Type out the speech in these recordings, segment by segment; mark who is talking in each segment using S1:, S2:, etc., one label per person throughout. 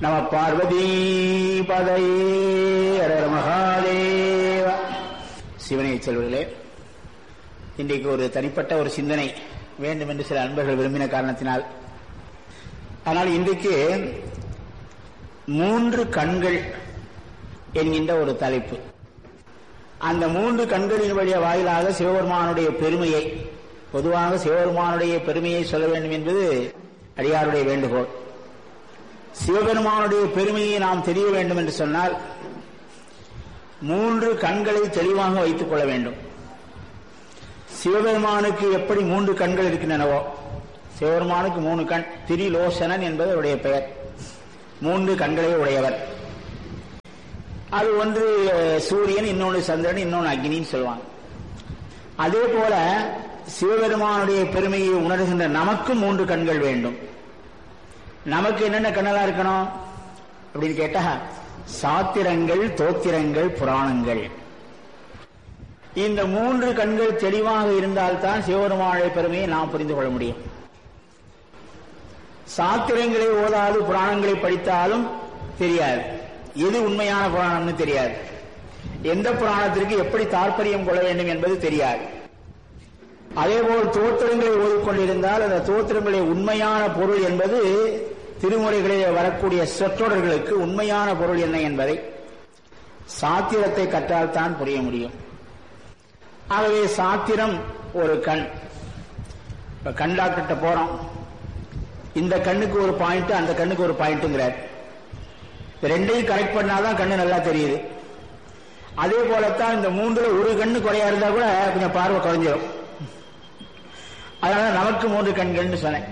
S1: நம பார்வதி பதையே மகாதேவ சிவனை செல்வர்களே இன்றைக்கு ஒரு தனிப்பட்ட ஒரு சிந்தனை வேண்டும் என்று சில அன்பர்கள் விரும்பின காரணத்தினால் ஆனால் இன்றைக்கு மூன்று கண்கள் என்கின்ற ஒரு தலைப்பு அந்த மூன்று கண்களின் வழிய வாயிலாக சிவபெருமானுடைய பெருமையை பொதுவாக சிவபெருமானுடைய பெருமையை சொல்ல வேண்டும் என்பது அடியாருடைய வேண்டுகோள் சிவபெருமானுடைய பெருமையை நாம் தெரிய வேண்டும் என்று சொன்னால் மூன்று கண்களை தெளிவாக வைத்துக் கொள்ள வேண்டும் சிவபெருமானுக்கு எப்படி மூன்று கண்கள் இருக்கின்றனவோ சிவபெருமானுக்கு மூணு கண் திரிலோசனன் என்பது அவருடைய பெயர் மூன்று கண்களை உடையவர் அது ஒன்று சூரியன் இன்னொன்று சந்திரன் இன்னொன்று அக்னின்னு சொல்லுவாங்க அதே போல சிவபெருமானுடைய பெருமையை உணர்கின்ற நமக்கும் மூன்று கண்கள் வேண்டும் நமக்கு என்னென்ன கண்ணெல்லாம் இருக்கணும் அப்படின்னு கேட்டா சாத்திரங்கள் தோத்திரங்கள் புராணங்கள் இந்த மூன்று கண்கள் தெளிவாக இருந்தால்தான் சிவபெருமானுடைய பெருமையை நாம் புரிந்து கொள்ள முடியும் சாத்திரங்களை ஓதாது புராணங்களை படித்தாலும் தெரியாது எது உண்மையான புராணம்னு தெரியாது எந்த புராணத்திற்கு எப்படி தாற்பயம் கொள்ள வேண்டும் என்பது தெரியாது அதேபோல் தோத்திரங்களை ஓதிக்கொண்டிருந்தால் அந்த தோத்திரங்களுடைய உண்மையான பொருள் என்பது திருமுறைகளில் வரக்கூடிய சொற்றொடர்களுக்கு உண்மையான பொருள் என்ன என்பதை சாத்திரத்தை கற்றால் தான் புரிய முடியும் ஆகவே சாத்திரம் ஒரு கண் இப்ப கண் டாக்டர்கிட்ட போறோம் இந்த கண்ணுக்கு ஒரு பாயிண்ட் அந்த கண்ணுக்கு ஒரு பாயிண்ட்டுங்கிறார் ரெண்டையும் கரெக்ட் பண்ணாதான் கண்ணு நல்லா தெரியுது அதே போலத்தான் இந்த மூன்றுல ஒரு கண்ணு குறையா இருந்தா கூட கொஞ்சம் பார்வை குறைஞ்சிடும் அதனால நமக்கு மூன்று கண்கள்னு சொன்னேன்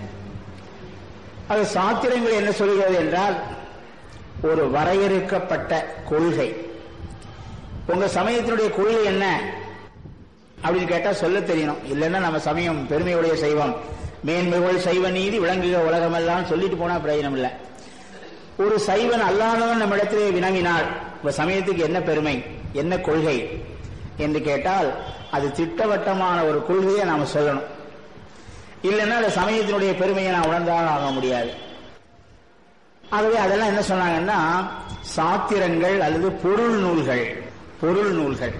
S1: அது சாத்திரங்கள் என்ன சொல்கிறது என்றால் ஒரு வரையறுக்கப்பட்ட கொள்கை உங்க சமயத்தினுடைய கொள்கை என்ன அப்படின்னு கேட்டா சொல்ல தெரியணும் இல்லைன்னா நம்ம சமயம் பெருமையுடைய செய்வோம் மேன்மைகள் சைவ நீதி விளங்குக உலகமெல்லாம் சொல்லிட்டு போனா பிரயோஜனம் இல்லை ஒரு சைவன் அல்லாதவன் நம்ம இடத்திலே வினவினால் இப்ப சமயத்துக்கு என்ன பெருமை என்ன கொள்கை என்று கேட்டால் அது திட்டவட்டமான ஒரு கொள்கையை நாம சொல்லணும் இல்லைன்னா அந்த சமயத்தினுடைய பெருமையை நான் உணர்ந்தாலும் ஆக முடியாது ஆகவே அதெல்லாம் என்ன சொன்னாங்கன்னா சாத்திரங்கள் அல்லது பொருள் நூல்கள் பொருள் நூல்கள்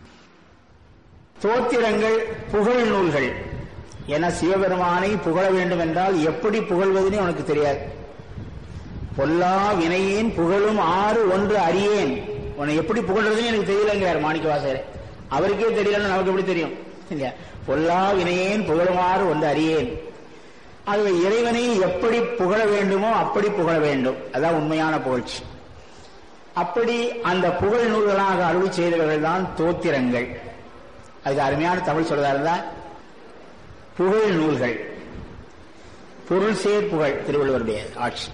S1: தோத்திரங்கள் புகழ் நூல்கள் என சிவபெருமானை புகழ வேண்டும் என்றால் எப்படி புகழ்வதுன்னு உனக்கு தெரியாது பொல்லா வினையேன் புகழும் ஆறு ஒன்று அறியேன் உன்னை எப்படி புகழ்றதுன்னு எனக்கு தெரியலங்கிறார் மாணிக்க வாசகர் அவருக்கே தெரியலன்னு நமக்கு எப்படி தெரியும் இல்லையா பொல்லா வினையேன் புகழுமாறு ஒன்று அறியேன் ஆகவே இறைவனை எப்படி புகழ வேண்டுமோ அப்படி புகழ வேண்டும் அதான் உண்மையான புகழ்ச்சி அப்படி அந்த புகழ் நூல்களாக அருளி செய்தவர்கள் தான் தோத்திரங்கள் அதுக்கு அருமையான தமிழ் சொல்றதா இருந்தா புகழ் நூல்கள் பொருள் சேர் புகழ் திருவள்ளுவருடைய ஆட்சி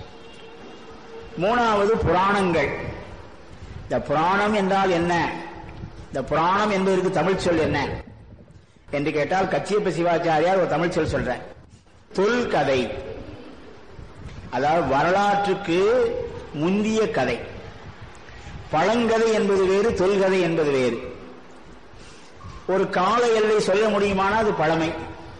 S1: மூணாவது புராணங்கள் இந்த புராணம் என்றால் என்ன இந்த புராணம் என்பதற்கு தமிழ் சொல் என்ன என்று கேட்டால் கச்சியப்ப சிவாச்சாரியார் ஒரு தமிழ் சொல் சொல்ற தொல்கதை அதாவது வரலாற்றுக்கு முந்திய கதை பழங்கதை என்பது வேறு தொல்கதை என்பது வேறு ஒரு கால எல்லை சொல்ல முடியுமானால் அது பழமை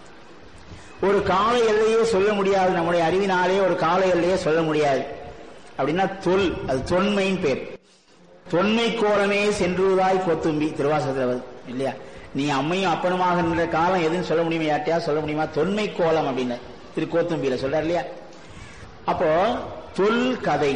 S1: ஒரு கால எல்லையே சொல்ல முடியாது நம்முடைய அறிவினாலே ஒரு கால எல்லையே சொல்ல முடியாது அப்படின்னா தொல் அது தொன்மையின் பேர் தொன்மை கோலமே சென்றுவதாய் கொத்தும்பி திருவாசகத்தில் இல்லையா நீ அம்மையும் அப்பனுமாக நின்ற காலம் எதுன்னு சொல்ல முடியுமா யார்ட்டையா சொல்ல முடியுமா தொன்மை கோலம் அப்படின்னு திரு கோத்தும்பியில சொல்றாரு இல்லையா அப்போ தொல் கதை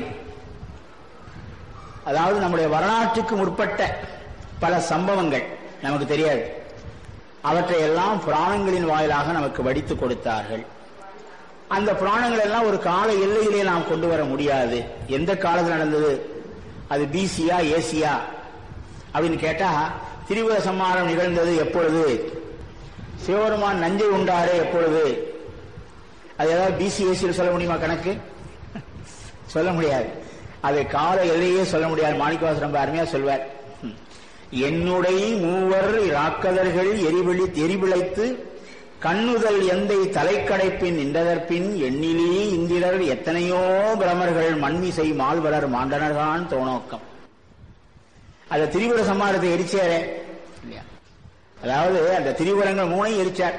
S1: அதாவது நம்முடைய வரலாற்றுக்கு முற்பட்ட பல சம்பவங்கள் நமக்கு தெரியாது அவற்றை எல்லாம் புராணங்களின் வாயிலாக நமக்கு வடித்து கொடுத்தார்கள் அந்த புராணங்கள் எல்லாம் ஒரு கால எல்லையிலே நாம் கொண்டு வர முடியாது எந்த காலத்தில் நடந்தது அது பிசியா ஏசியா அப்படின்னு கேட்டா திரிபுர சம்மாரம் நிகழ்ந்தது எப்பொழுது சிவபெருமான் நஞ்சை உண்டாரே எப்பொழுது அது ஏதாவது பிசி ஏசியில் சொல்ல முடியுமா கணக்கு சொல்ல முடியாது அது கால எல்லையே சொல்ல முடியாது மாணிக்கவாசர் ரொம்ப அருமையா சொல்வார் என்னுடைய மூவர் ராக்கதர்கள் எரிவிழி எரிவிளைத்து கண்ணுதல் எந்தை தலைக்கடைப்பின் நின்றதற்பின் எண்ணிலி இந்திரர் எத்தனையோ பிரமர்கள் மண்மிசை மால்வலர் மாண்டனர்தான் தோணோக்கம் அந்த திரிபுர சம்மாரத்தை எரிச்சாரே இல்லையா அதாவது அந்த திரிபுரங்கள் மூணையும் எரிச்சார்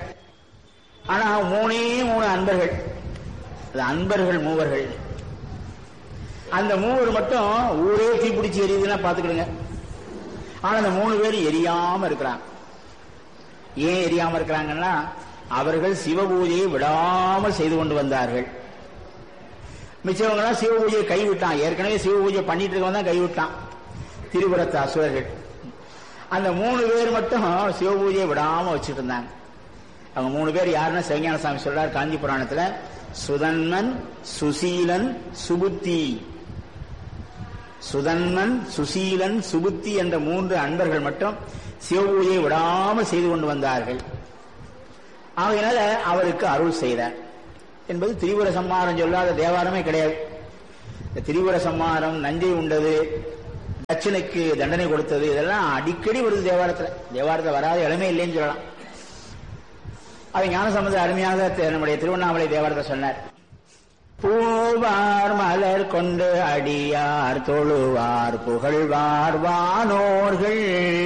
S1: ஆனா மூணே மூணு அன்பர்கள் அது அன்பர்கள் மூவர்கள் அந்த மூவர் மட்டும் ஊரே தீப்பிடிச்சு எரியுதுன்னா பாத்துக்கிடுங்க ஆனா அந்த மூணு பேரும் எரியாம இருக்கிறாங்க ஏன் எரியாம இருக்கிறாங்கன்னா அவர்கள் சிவ பூஜையை விடாமல் செய்து கொண்டு வந்தார்கள் மிச்சவங்களாம் சிவ பூஜையை கைவிட்டான் ஏற்கனவே சிவ பூஜை பண்ணிட்டு இருக்கவன் தான் கைவிட்டான் திரிபுரத்து அசுரர்கள் அந்த மூணு பேர் மட்டும் சிவ பூஜையை விடாம வச்சுட்டு இருந்தாங்க அவங்க மூணு பேர் யாருன்னா சிவஞான சாமி சொல்றார் காஞ்சி புராணத்துல சுதன்மன் சுசீலன் சுபுத்தி சுதன்மன் சுசீலன் சுபுத்தி என்ற மூன்று அன்பர்கள் மட்டும் சிவபூஜையை விடாமல் செய்து கொண்டு வந்தார்கள் ஆகையினால அவருக்கு அருள் செய்தார் என்பது திரிபுர சம்மாரம் சொல்லாத தேவாரமே கிடையாது இந்த திரிபுர சம்மாரம் நஞ்சை உண்டது தட்சனுக்கு தண்டனை கொடுத்தது இதெல்லாம் அடிக்கடி வருது தேவாரத்துல தேவாரத்துல வராத இடமே இல்லைன்னு சொல்லலாம் அது ஞானசம்பந்த அருமையாக தி- நம்முடைய திருவண்ணாமலை தேவாரத்தை சொன்னார் பூவார் மலர் கொண்டு அடியார் தொழுவார் புகழ்வார் வானோர்கள்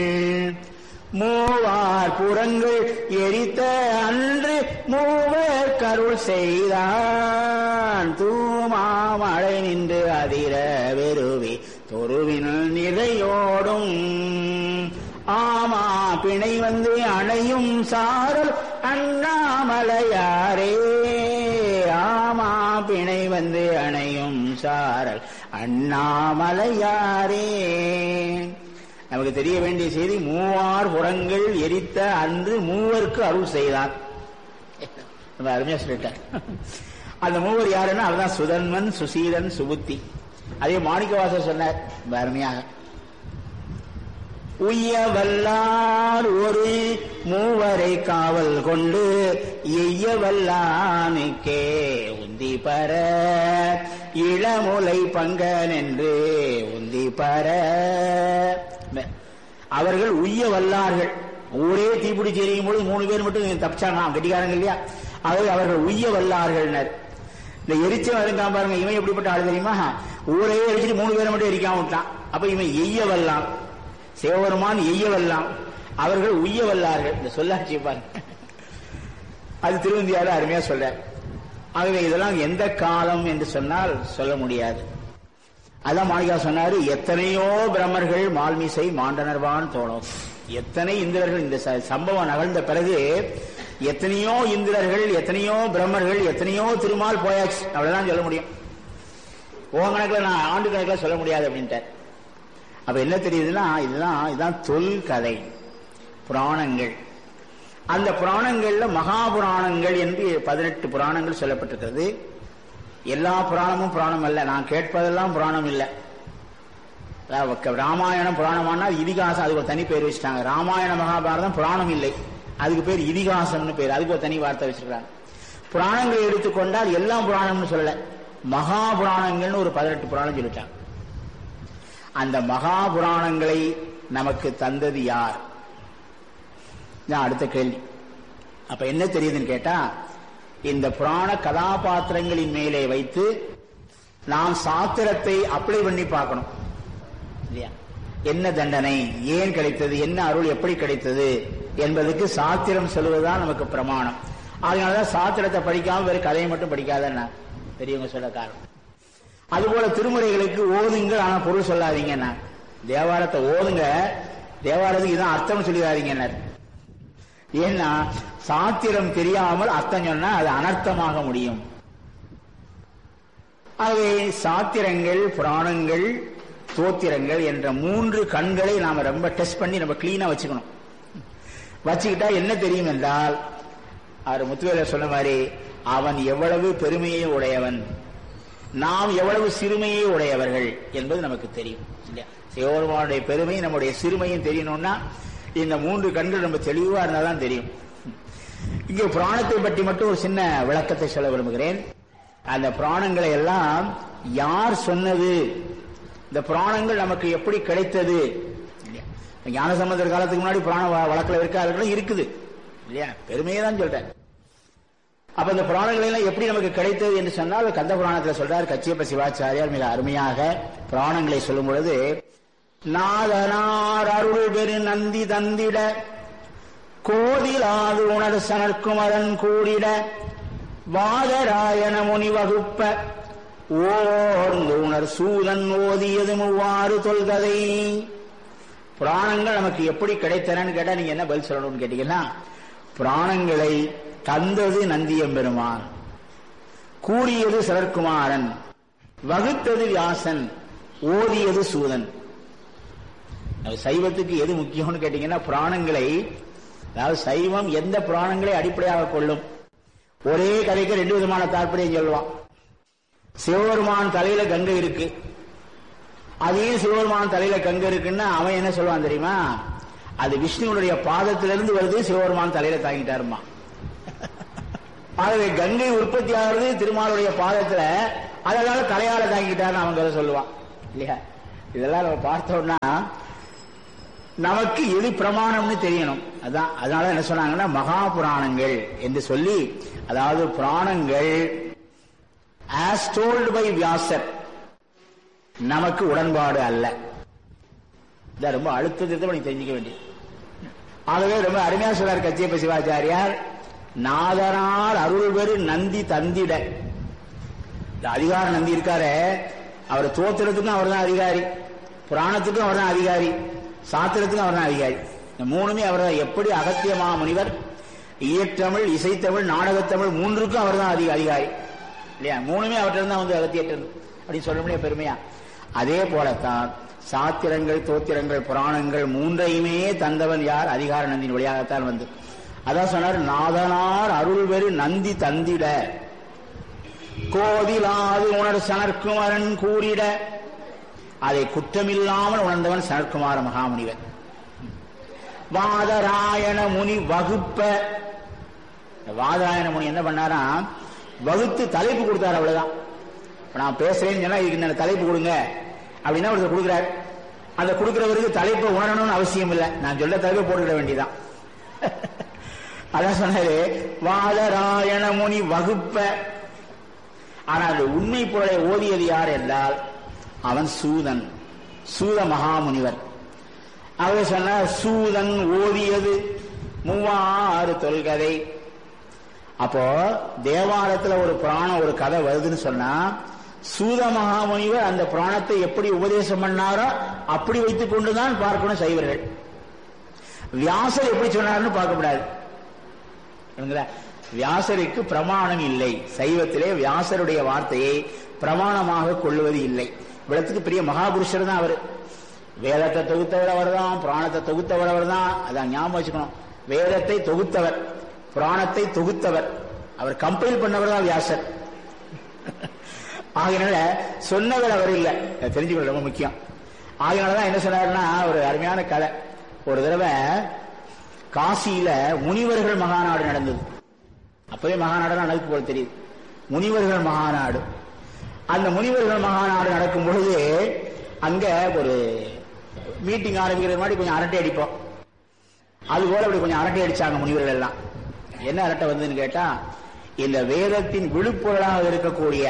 S1: மூவார் புறங்கள் எரித்த அன்று மூவர் கருள் செய்தான் தூமாமழை நின்று அதிர வெறுவி தொருவின் நிறையோடும் ஆமா பிணை வந்து அணையும் சாரல் அண்ணாமலையாரே ஆமா பிணை வந்து அணையும் சாரல் அண்ணாமலையாரே நமக்கு தெரிய வேண்டிய செய்தி மூவார் புறங்கள் எரித்த அன்று மூவருக்கு அருள் செய்தான் ரொம்ப அருமையா சொல்லிட்டார் அந்த மூவர் யாருன்னா அவர்தான் சுதன்மன் சுசீலன் சுபுத்தி அதே மாணிக்கவாசர் சொன்னார் ரொம்ப அருமையாக உய்ய வல்லார் ஒரு மூவரை காவல் கொண்டு எய்ய வல்லானுக்கே உந்தி பர இளமுலை பங்கன் என்று உந்தி பர அவர்கள் உய்ய வல்லார்கள் ஊரே தீப்பிடிச்சு எரியும் பொழுது மூணு பேர் மட்டும் தப்பிச்சாங்க கட்டிக்காரங்க இல்லையா ஆகவே அவர்கள் உய்ய வல்லார்கள்னர் இந்த எரிச்சம் இருக்கான் பாருங்க இவன் எப்படிப்பட்ட ஆள் தெரியுமா ஊரையே எரிச்சிட்டு மூணு பேரை மட்டும் எரிக்காம விட்டான் அப்ப இவன் எய்ய வல்லான் சிவபெருமான் எய்ய வல்லாம் அவர்கள் உய்ய வல்லார்கள் இந்த சொல்லாட்சி பாருங்க அது திருவந்தியால அருமையா சொல்ற ஆகவே இதெல்லாம் எந்த காலம் என்று சொன்னால் சொல்ல முடியாது அதான் மாளிகா சொன்னாரு எத்தனையோ பிரம்மர்கள் மால்மிசை மாண்டனர்வான் தோணும் எத்தனை இந்திரர்கள் இந்த ச- சம்பவம் நகர்ந்த பிறகு எத்தனையோ இந்திரர்கள் எத்தனையோ பிரம்மர்கள் எத்தனையோ திருமால் போயாச்சு அவ்வளவுதான் சொல்ல முடியும் உன் கணக்குல நான் ஆண்டு கணக்குல சொல்ல முடியாது அப்படின்ட்டார் அப்ப என்ன தெரியுதுன்னா இதுதான் இதுதான் தொல் கதை புராணங்கள் அந்த புராணங்கள்ல மகாபுராணங்கள் என்று பதினெட்டு புராணங்கள் சொல்லப்பட்டிருக்கிறது எல்லா புராணமும் புராணம் அல்ல நான் கேட்பதெல்லாம் புராணம் இல்லை அதாவது க- ராமாயணம் புராணமானா இதிகாசம் அதுக்கு ஒரு தனி பேர் வச்சுட்டாங்க ராமாயண மகாபாரதம் புராணம் இல்லை அதுக்கு பேர் இதிகாசம்னு பேர் அதுக்கு ஒரு தனி வார்த்தை வச்சிருக்காங்க புராணங்களை எடுத்துக்கொண்டால் எல்லாம் புராணம்னு சொல்லல மகாபுராணங்கள்னு ஒரு பதினெட்டு புராணம் சொல்லிட்டாங்க அந்த மகாபுராணங்களை நமக்கு தந்தது யார் இதான் அடுத்த கேள்வி அப்ப என்ன தெரியுதுன்னு கேட்டா இந்த புராண கதாபாத்திரங்களின் மேலே வைத்து நாம் சாத்திரத்தை அப்ளை பண்ணி பார்க்கணும் இல்லையா என்ன தண்டனை ஏன் கிடைத்தது என்ன அருள் எப்படி கிடைத்தது என்பதுக்கு சாத்திரம் சொல்லுவதுதான் நமக்கு பிரமாணம் அதனாலதான் சாத்திரத்தை படிக்காம வேற கதையை மட்டும் படிக்காதன்னா பெரியவங்க சொல்ல காரணம் அதுபோல திருமுறைகளுக்கு ஓதுங்கள் ஆனா பொருள் சொல்லாதீங்கன்னா தேவாரத்தை ஓதுங்க தேவாரத்துக்கு இதான் அர்த்தம் சொல்லிடாதீங்கன்னார் ஏன்னா சாத்திரம் தெரியாமல் அர்த்தம் சொன்னா அது அனர்த்தமாக முடியும் ஆகவே சாத்திரங்கள் புராணங்கள் தோத்திரங்கள் என்ற மூன்று கண்களை நாம ரொம்ப டெஸ்ட் பண்ணி நம்ம கிளீனா வச்சுக்கணும் வச்சுக்கிட்டா என்ன தெரியும் என்றால் அவர் முத்துவேலர் சொன்ன மாதிரி அவன் எவ்வளவு பெருமையை உடையவன் நாம் எவ்வளவு சிறுமையை உடையவர்கள் என்பது நமக்கு தெரியும் இல்லையா சிவபெருமானுடைய பெருமை நம்முடைய சிறுமையும் தெரியணும்னா இந்த மூன்று கண்கள் நம்ம தெளிவா இருந்தாதான் தெரியும் இங்கே புராணத்தை பற்றி மட்டும் ஒரு சின்ன விளக்கத்தை சொல்ல விரும்புகிறேன் அந்த புராணங்களை எல்லாம் யார் சொன்னது இந்த புராணங்கள் நமக்கு எப்படி கிடைத்தது இல்லையா ஞானசம்பந்தர் காலத்துக்கு முன்னாடி புராண வ- வழக்குல இருக்கார்கள் இருக்குது இல்லையா பெருமையை தான் சொல்றேன் அப்ப இந்த புராணங்கள் எல்லாம் எப்படி நமக்கு கிடைத்தது என்று சொன்னால் கந்த புராணத்துல சொல்றார் கச்சியப்ப சிவாச்சாரியார் மிக அருமையாக புராணங்களை சொல்லும் பொழுது நாதனார் அருள் பெரு நந்தி தந்திட கோதிலாது உணர் சனற்குமரன் கூடிட வாதராயண முனி வகுப்ப ஓர்ந்து உணர் சூதன் ஓதியது மூவாறு தொல்கதை புராணங்கள் நமக்கு எப்படி கிடைத்தனன்னு கேட்டா நீங்க என்ன பதில் சொல்லணும்னு கேட்டீங்கன்னா புராணங்களை தந்தது நந்தியம்பெருமான் கூறியது சரத்குமாரன் வகுத்தது வியாசன் ஓதியது சூதன் அது சைவத்துக்கு எது முக்கியம்னு கேட்டீங்கன்னா புராணங்களை அதாவது சைவம் எந்த புராணங்களை அடிப்படையாக கொள்ளும் ஒரே கதைக்கு ரெண்டு விதமான தாற்பயம் சொல்லுவான் சிவபெருமான் தலையில கங்கை இருக்கு அதே சிவபெருமான் தலையில கங்கை இருக்குன்னா அவன் என்ன சொல்லுவான் தெரியுமா அது விஷ்ணுவனுடைய பாதத்திலிருந்து வருது சிவபெருமான் தலையில தாங்கிட்டாருமா ஆகவே கங்கை உற்பத்தி ஆகிறது திருமாலுடைய பாதத்துல அதனால தலையால தாங்கிட்டாருன்னு அவங்க கதை சொல்லுவான் இல்லையா இதெல்லாம் நம்ம பார்த்தோம்னா நமக்கு எது பிரமாணம்னு தெரியணும் அதான் அதனால என்ன சொன்னாங்கன்னா மகா புராணங்கள் என்று சொல்லி அதாவது புராணங்கள் ஆஸ் டோல்டு பை வியாசர் நமக்கு உடன்பாடு அல்ல இதான் ரொம்ப அழுத்தத்தை நீ தெரிஞ்சுக்க வேண்டியது ஆகவே ரொம்ப அருமையா சொல்றார் கச்சியப்ப சிவாச்சாரியார் நாதனால் அருள் பெரு நந்தி தந்திட இந்த அதிகார நந்தி இருக்காரு அவர் தோத்திரத்துக்கும் அவர் தான் அதிகாரி புராணத்துக்கும் அவர் தான் அதிகாரி சாத்திரத்துக்கும் அவர் தான் அதிகாரி இந்த மூணுமே அவர் தான் எப்படி அகத்திய மாமுனிவர் இயற்றமிழ் இசைத்தமிழ் நாடகத்தமிழ் மூன்றுக்கும் அவர் தான் அதிக அதிகாரி இல்லையா மூணுமே அவர்கிட்ட தான் வந்து அகத்தியற்றது அப்படின்னு சொல்ல முடியாது பெருமையா அதே போலத்தான் சாத்திரங்கள் தோத்திரங்கள் புராணங்கள் மூன்றையுமே தந்தவன் யார் அதிகார நந்தின் வழியாகத்தான் வந்து அதான் சொன்னார் நாதனார் அருள் பெரு நந்தி தந்திட கோதிலாது உணர் சனற்குமரன் கூறிட அதை குற்றமில்லாமல் உணர்ந்தவன் சனற்குமார மகாமுனிவர் வாதராயண முனி வகுப்ப வாதராயண முனி என்ன பண்ணாரா வகுத்து தலைப்பு கொடுத்தாரு அவ்வளவுதான் இப்ப நான் பேசுறேன்னு சொன்னா இதுக்கு இந்த தலைப்பு கொடுங்க அப்படின்னா ஒருத்தர் கொடுக்குறாரு அந்த கொடுக்கிறவருக்கு தலைப்பை உணரணும்னு அவசியம் இல்லை நான் சொல்ல தலைப்பை போட்டுக்கிட வேண்டியதான் அதான் சொன்னாரு வாதராயண முனி வகுப்ப ஆனா அந்த உண்மை பொருளை ஓதியது யார் என்றால் அவன் சூதன் சூத மகாமுனிவர் அவர் சொன்னார் சூதன் ஓதியது மூவாறு தொல்கதை அப்போ தேவாலயத்துல ஒரு புராணம் ஒரு கதை வருதுன்னு சொன்னா சூத மகாமுனிவர் அந்த புராணத்தை எப்படி உபதேசம் பண்ணாரோ அப்படி வைத்துக் கொண்டுதான் பார்க்கணும் சைவர்கள் வியாசர் எப்படி சொன்னார்னு பார்க்கக்கூடாது சரிங்களா? வியாசருக்கு பிரமாணம் இல்லை சைவத்திலே வியாசருடைய வார்த்தையை பிரமாணமாக கொள்ளுவது இல்லை இவ்வளத்துக்கு பெரிய மகாபுருஷர் தான் அவர் வேதத்தை தொகுத்தவர் அவர் தான் புராணத்தை தொகுத்தவர் அவர் தான் அதான் ஞாபகம் வச்சுக்கணும் வேதத்தை தொகுத்தவர் புராணத்தை தொகுத்தவர் அவர் கம்பைல் பண்ணவர் தான் வியாசர் ஆகையினால சொன்னவர் அவர் இல்லை அதை தெரிஞ்சுக்கணும் ரொம்ப முக்கியம் ஆகையினாலதான் என்ன சொன்னாருன்னா ஒரு அருமையான கதை ஒரு தடவை காசியில முனிவர்கள் மகாநாடு நடந்தது அப்பவே மகாநாடு நடக்கு போல தெரியுது முனிவர்கள் மகாநாடு அந்த முனிவர்கள் மகாநாடு நடக்கும் பொழுது அங்க ஒரு மீட்டிங் ஆரம்பிக்கிறது மாதிரி கொஞ்சம் அரட்டை அடிப்போம் அது போல அப்படி கொஞ்சம் அரட்டை அடிச்சாங்க முனிவர்கள் எல்லாம் என்ன அரட்டை வந்ததுன்னு கேட்டா இந்த வேதத்தின் விழுப்பொருளாக இருக்கக்கூடிய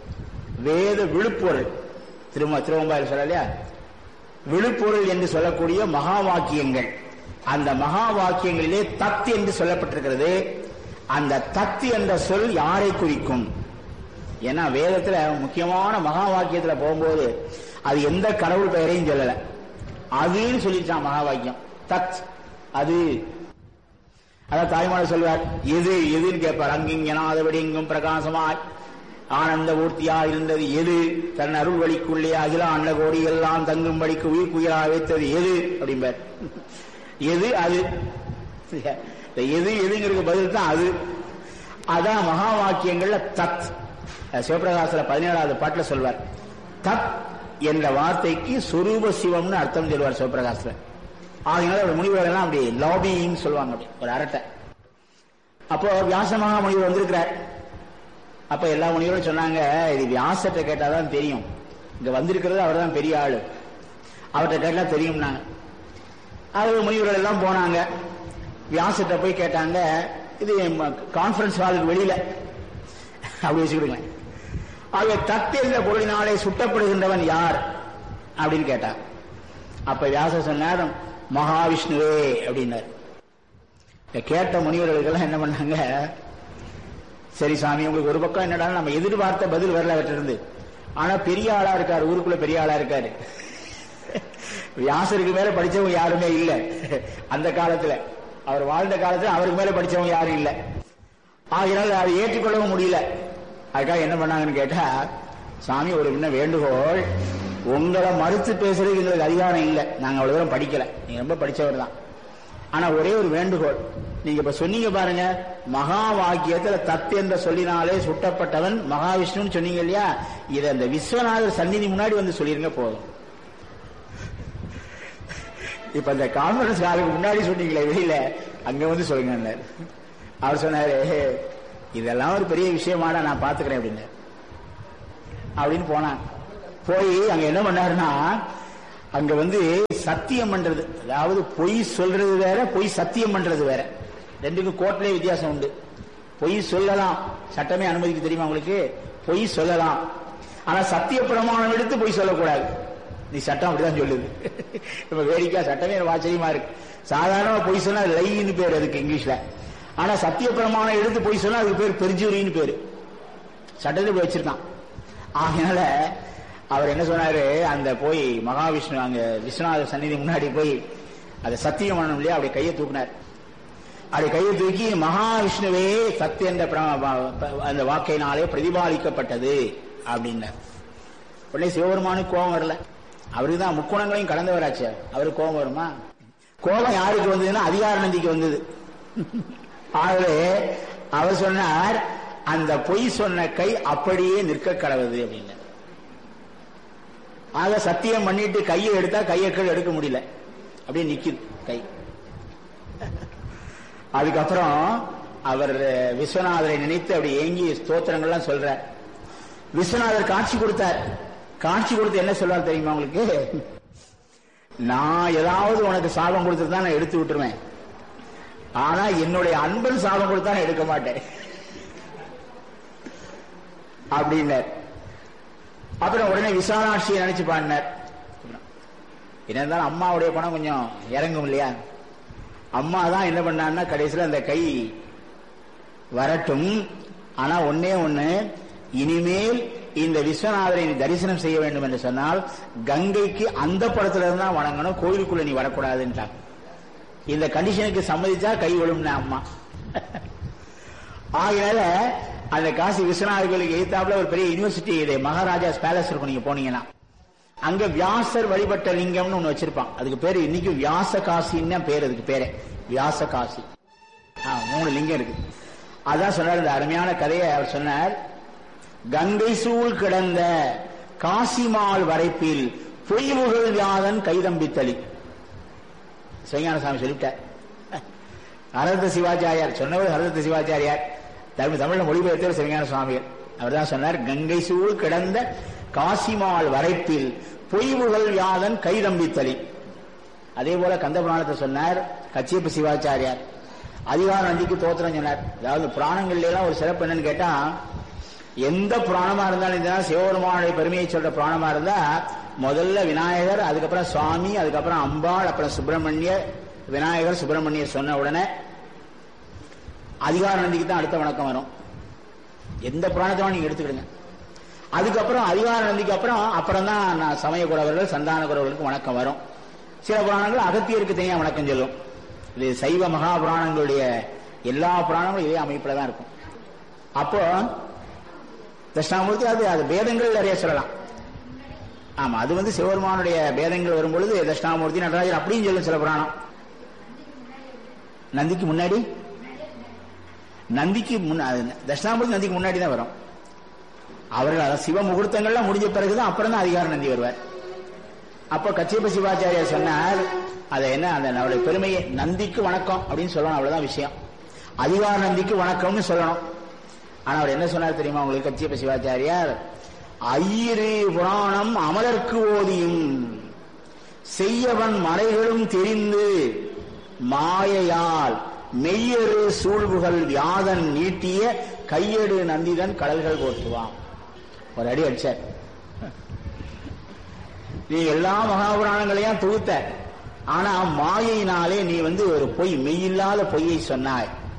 S1: வேத விழுப்பொருள் திரும்ப திருவம்பாயில் சொல்ல இல்லையா விழுப்பொருள் என்று சொல்லக்கூடிய மகா வாக்கியங்கள் அந்த மகா வாக்கியங்களிலே தத் என்று சொல்லப்பட்டிருக்கிறது அந்த தத் என்ற சொல் யாரை குறிக்கும் ஏன்னா வேதத்துல முக்கியமான மகா வாக்கியத்துல போகும்போது அது எந்த கடவுள் பெயரையும் சொல்லல அதுன்னு சொல்லிச்சான் மகா வாக்கியம் தத் அது அதான் தாய்மார் சொல்வார் எது எதுன்னு கேட்பார் அங்கிங்கனாதபடி எங்கும் பிரகாசமாய் ஆனந்த ஊர்த்தியா இருந்தது எது தன் அருள் வழிக்குள்ளே அகில அண்ட கோடி எல்லாம் தங்கும்படிக்கு உயிர் குயிலா வைத்தது எது அப்படிம்பார் எது அது இந்த எது எதுங்கிறது பதில் தான் அது அதான் மகா வாக்கியங்கள்ல தத் சிவபிரகாசல பதினேழாவது பாட்டுல சொல்வார் தத் என்ற வார்த்தைக்கு சொரூப சிவம்னு அர்த்தம் சொல்வார் சிவபிரகாசல ஆகையினால ஒரு முனிவர் எல்லாம் அப்படி லாபின்னு சொல்லுவாங்க அப்படி ஒரு அரட்டை அப்போ வியாச மகா முனிவர் வந்திருக்கிறார் அப்ப எல்லா முனிவரும் சொன்னாங்க இது வியாசத்தை கேட்டாதான் தெரியும் இங்க வந்திருக்கிறது அவர் தான் பெரிய ஆளு அவர்கிட்ட கேட்டா தெரியும்னாங்க அவர் முனிவர்கள் எல்லாம் போனாங்க வியாசத்தை போய் கேட்டாங்க இது கான்பரன்ஸ் ஹாலுக்கு வெளியில அப்படி வச்சுக்கிடுங்க ஆக தத்தென்ற பொருளினாலே சுட்டப்படுகின்றவன் யார் அப்படின்னு கேட்டான் அப்ப வியாச சொன்னார் மகாவிஷ்ணுவே அப்படின்னார் இத கேட்ட முனிவர்களுக்கெல்லாம் என்ன பண்ணாங்க சரி சாமி உங்களுக்கு ஒரு பக்கம் என்னடா நம்ம எதிர்பார்த்த பதில் வரல அவற்றிருந்து ஆனா பெரிய ஆளா இருக்காரு ஊருக்குள்ள பெரிய ஆளா இருக்காரு வியாசருக்கு மேல படிச்சவங்க யாருமே இல்ல அந்த காலத்துல அவர் வாழ்ந்த காலத்துல அவருக்கு மேல படிச்சவங்க யாரும் இல்ல ஆகையினால அதை ஏற்றுக்கொள்ளவும் முடியல அதுக்காக என்ன பண்ணாங்கன்னு கேட்டா சாமி ஒரு என்ன வேண்டுகோள் உங்களை மறுத்து பேசுறதுக்கு எங்களுக்கு அதிகாரம் இல்லை நாங்க அவ்வளவு தூரம் படிக்கல நீங்க ரொம்ப படிச்சவர் தான் ஆனா ஒரே ஒரு வேண்டுகோள் நீங்க இப்ப சொன்னீங்க பாருங்க மகா வாக்கியத்துல தத் என்ற சொல்லினாலே சுட்டப்பட்டவன் மகாவிஷ்ணுன்னு சொன்னீங்க இல்லையா இதை அந்த விஸ்வநாதர் சந்நிதி முன்னாடி வந்து சொல்லிருங்க போதும் இப்ப இந்த கான்ஃபரன்ஸ் காலுக்கு முன்னாடி சொன்னீங்களே வெளியில அங்க வந்து சொல்லுங்க அவர் சொன்னாரு இதெல்லாம் ஒரு பெரிய விஷயமாடா நான் பாத்துக்கிறேன் அப்படின்னு அப்படின்னு போனான் போய் அங்க என்ன பண்ணாருன்னா அங்க வந்து சத்தியம் பண்றது அதாவது பொய் சொல்றது வேற பொய் சத்தியம் பண்றது வேற ரெண்டுக்கும் கோர்ட்லயே வித்தியாசம் உண்டு பொய் சொல்லலாம் சட்டமே அனுமதிக்கு தெரியுமா உங்களுக்கு பொய் சொல்லலாம் ஆனா சத்திய பிரமாணம் எடுத்து பொய் சொல்லக்கூடாது நீ சட்டம் அப்படிதான் சொல்லுது நம்ம வேடிக்கை சட்டமே எனக்கு ஆச்சரியமா இருக்கு சாதாரணமா பொய் சொன்னா லைன்னு பேர் அதுக்கு இங்கிலீஷ்ல ஆனா சத்திய பிரமாணம் எடுத்து பொய் சொன்னா அதுக்கு பேர் பெருஞ்சூரின்னு பேரு சட்டத்தை போய் வச்சிருக்கான் ஆகையால அவர் என்ன சொன்னாரு அந்த போய் மகாவிஷ்ணு அங்க விஸ்வநாதர் சந்நிதி முன்னாடி போய் அதை சத்தியம் பண்ணணும் இல்லையா அப்படி கையை தூக்குனார் அப்படி கையை தூக்கி மகாவிஷ்ணுவே சத்திய என்ற அந்த வாக்கையினாலே பிரதிபாலிக்கப்பட்டது அப்படின்னார் உடனே சிவபெருமானுக்கு கோபம் வரல அவருக்கு தான் முக்குணங்களையும் கடந்தவராச்சு அவருக்கு கோபம் வருமா கோபம் யாருக்கு வந்ததுன்னா அதிகார நந்திக்கு வந்தது ஆகவே அவர் சொன்னார் அந்த பொய் சொன்ன கை அப்படியே நிற்க கடவுது அப்படின்னு ஆக சத்தியம் பண்ணிட்டு கையை எடுத்தா கையை கீழே எடுக்க முடியல அப்படியே நிக்குது கை அதுக்கப்புறம் அவர் விஸ்வநாதரை நினைத்து அப்படி ஏங்கி ஸ்தோத்திரங்கள்லாம் சொல்ற விஸ்வநாதர் காட்சி கொடுத்தார் காட்சி கொடுத்து என்ன சொல்றாரு தெரியுமா உங்களுக்கு நான் ஏதாவது உனக்கு சாபம் கொடுத்துருந்தா நான் எடுத்து விட்டுருவேன் ஆனா என்னுடைய அன்பன் சாபம் கொடுத்தா நான் எடுக்க மாட்டேன் அப்படின்னார் அப்புறம் உடனே விசாலாட்சியை நினைச்சு பாடினார் என்ன இருந்தாலும் அம்மாவுடைய பணம் கொஞ்சம் இறங்கும் இல்லையா அம்மா தான் என்ன பண்ணான்னா கடைசியில் அந்த கை வரட்டும் ஆனா ஒன்னே ஒண்ணு இனிமேல் இந்த விஸ்வநாதரை நீ தரிசனம் செய்ய வேண்டும் என்று சொன்னால் கங்கைக்கு அந்த படத்துல இருந்தா வணங்கணும் கோயிலுக்குள்ள நீ வரக்கூடாதுன்றாங்க இந்த கண்டிஷனுக்கு சம்மதிச்சா கை விழும்னா அம்மா ஆகையால அந்த காசி விஸ்வநாதர் கோயிலுக்கு எய்த்தாப்புல ஒரு பெரிய யூனிவர்சிட்டி இது மகாராஜாஸ் பேலஸ் இருக்கும் நீங்க போனீங்கன்னா அங்க வியாசர் வழிபட்ட லிங்கம்னு ஒண்ணு வச்சிருப்பான் அதுக்கு பேரு இன்னைக்கு வியாச காசின்னு பேர் அதுக்கு பேரு வியாச காசி மூணு லிங்கம் இருக்கு அதான் சொன்னார் இந்த அருமையான கதையை அவர் சொன்னார் கங்கை சூழ் கிடந்த காசிமால் வரைப்பில் பொய்வுகள் வியாதன் கைதம்பித்தளி சிவஞான சாமி சொல்லிட்டார் ஹரத சிவாச்சாரியார் சொன்னவர் ஹரத சிவாச்சாரியார் தமிழ் தமிழ்ல மொழிபெயர்த்தவர் சிவஞான சுவாமிகள் அவர் தான் சொன்னார் கங்கை சூழ் கிடந்த காசிமால் வரைப்பில் பொய்வுகள் யாதன் கைதம்பித்தளி அதே போல கந்த புராணத்தை சொன்னார் கச்சியப்ப சிவாச்சாரியார் அதிகார நந்திக்கு தோத்திரம் சொன்னார் அதாவது புராணங்கள்ல எல்லாம் ஒரு சிறப்பு என்னன்னு கேட்டா எந்த புராணமா இருந்தாலும் இந்த சிவபெருமானுடைய பெருமையை சொல்ற புராணமா இருந்தா முதல்ல விநாயகர் அதுக்கப்புறம் சுவாமி அதுக்கப்புறம் அம்பாள் அப்புறம் சுப்பிரமணிய விநாயகர் சுப்பிரமணியர் சொன்ன உடனே அதிகார நந்திக்கு தான் அடுத்த வணக்கம் வரும் எந்த புராணத்தையும் நீங்க எடுத்துக்கிடுங்க அதுக்கப்புறம் அதிகார நந்திக்கு அப்புறம் அப்புறம் தான் சமய குறவர்கள் சந்தான குறவர்களுக்கு வணக்கம் வரும் சில புராணங்கள் அகத்தியருக்கு தனியா வணக்கம் சொல்லும் இது சைவ மகா புராணங்களுடைய எல்லா புராணங்களும் இதே அமைப்புல தான் இருக்கும் அப்போ தட்சிணாமூர்த்தி அது அது பேதங்கள் நிறைய சொல்லலாம் ஆமா அது வந்து சிவபெருமானுடைய பேதங்கள் வரும்பொழுது தட்சிணாமூர்த்தி நடராஜர் அப்படியும் சொல்லும் சில புராணம் நந்திக்கு முன்னாடி நந்திக்கு தட்சிணாமூர்த்தி நந்திக்கு முன்னாடி தான் வரும் அவர்கள் சிவ முகூர்த்தங்கள்லாம் முடிஞ்ச பிறகுதான் அப்புறம் தான் அதிகார நந்தி வருவார் அப்ப கச்சியப்ப சிவாச்சாரியார் சொன்னார் அதை என்ன அந்த நம்மளுடைய பெருமையை நந்திக்கு வணக்கம் அப்படின்னு சொல்லணும் அவ்வளவுதான் விஷயம் அதிகார நந்திக்கு வணக்கம்னு சொல்லணும் ஆனா அவர் என்ன சொன்னார் தெரியுமா உங்களுக்கு கச்சியப்ப சிவாச்சாரியார் ஐயிரு புராணம் அமலர்க்கு ஓதியும் செய்யவன் மலைகளும் தெரிந்து மாயையால் மெய்யரு சூழ்வுகள் வியாதன் நீட்டிய கையெடு நந்திதன் கடல்கள் போற்றுவான் ஒரு அடி அடிச்சார் நீ எல்லா மகாபுராணங்களையும் தொகுத்த ஆனா மாயையினாலே நீ வந்து ஒரு பொய் மெய்யில்லாத பொய்யை சொன்னாய்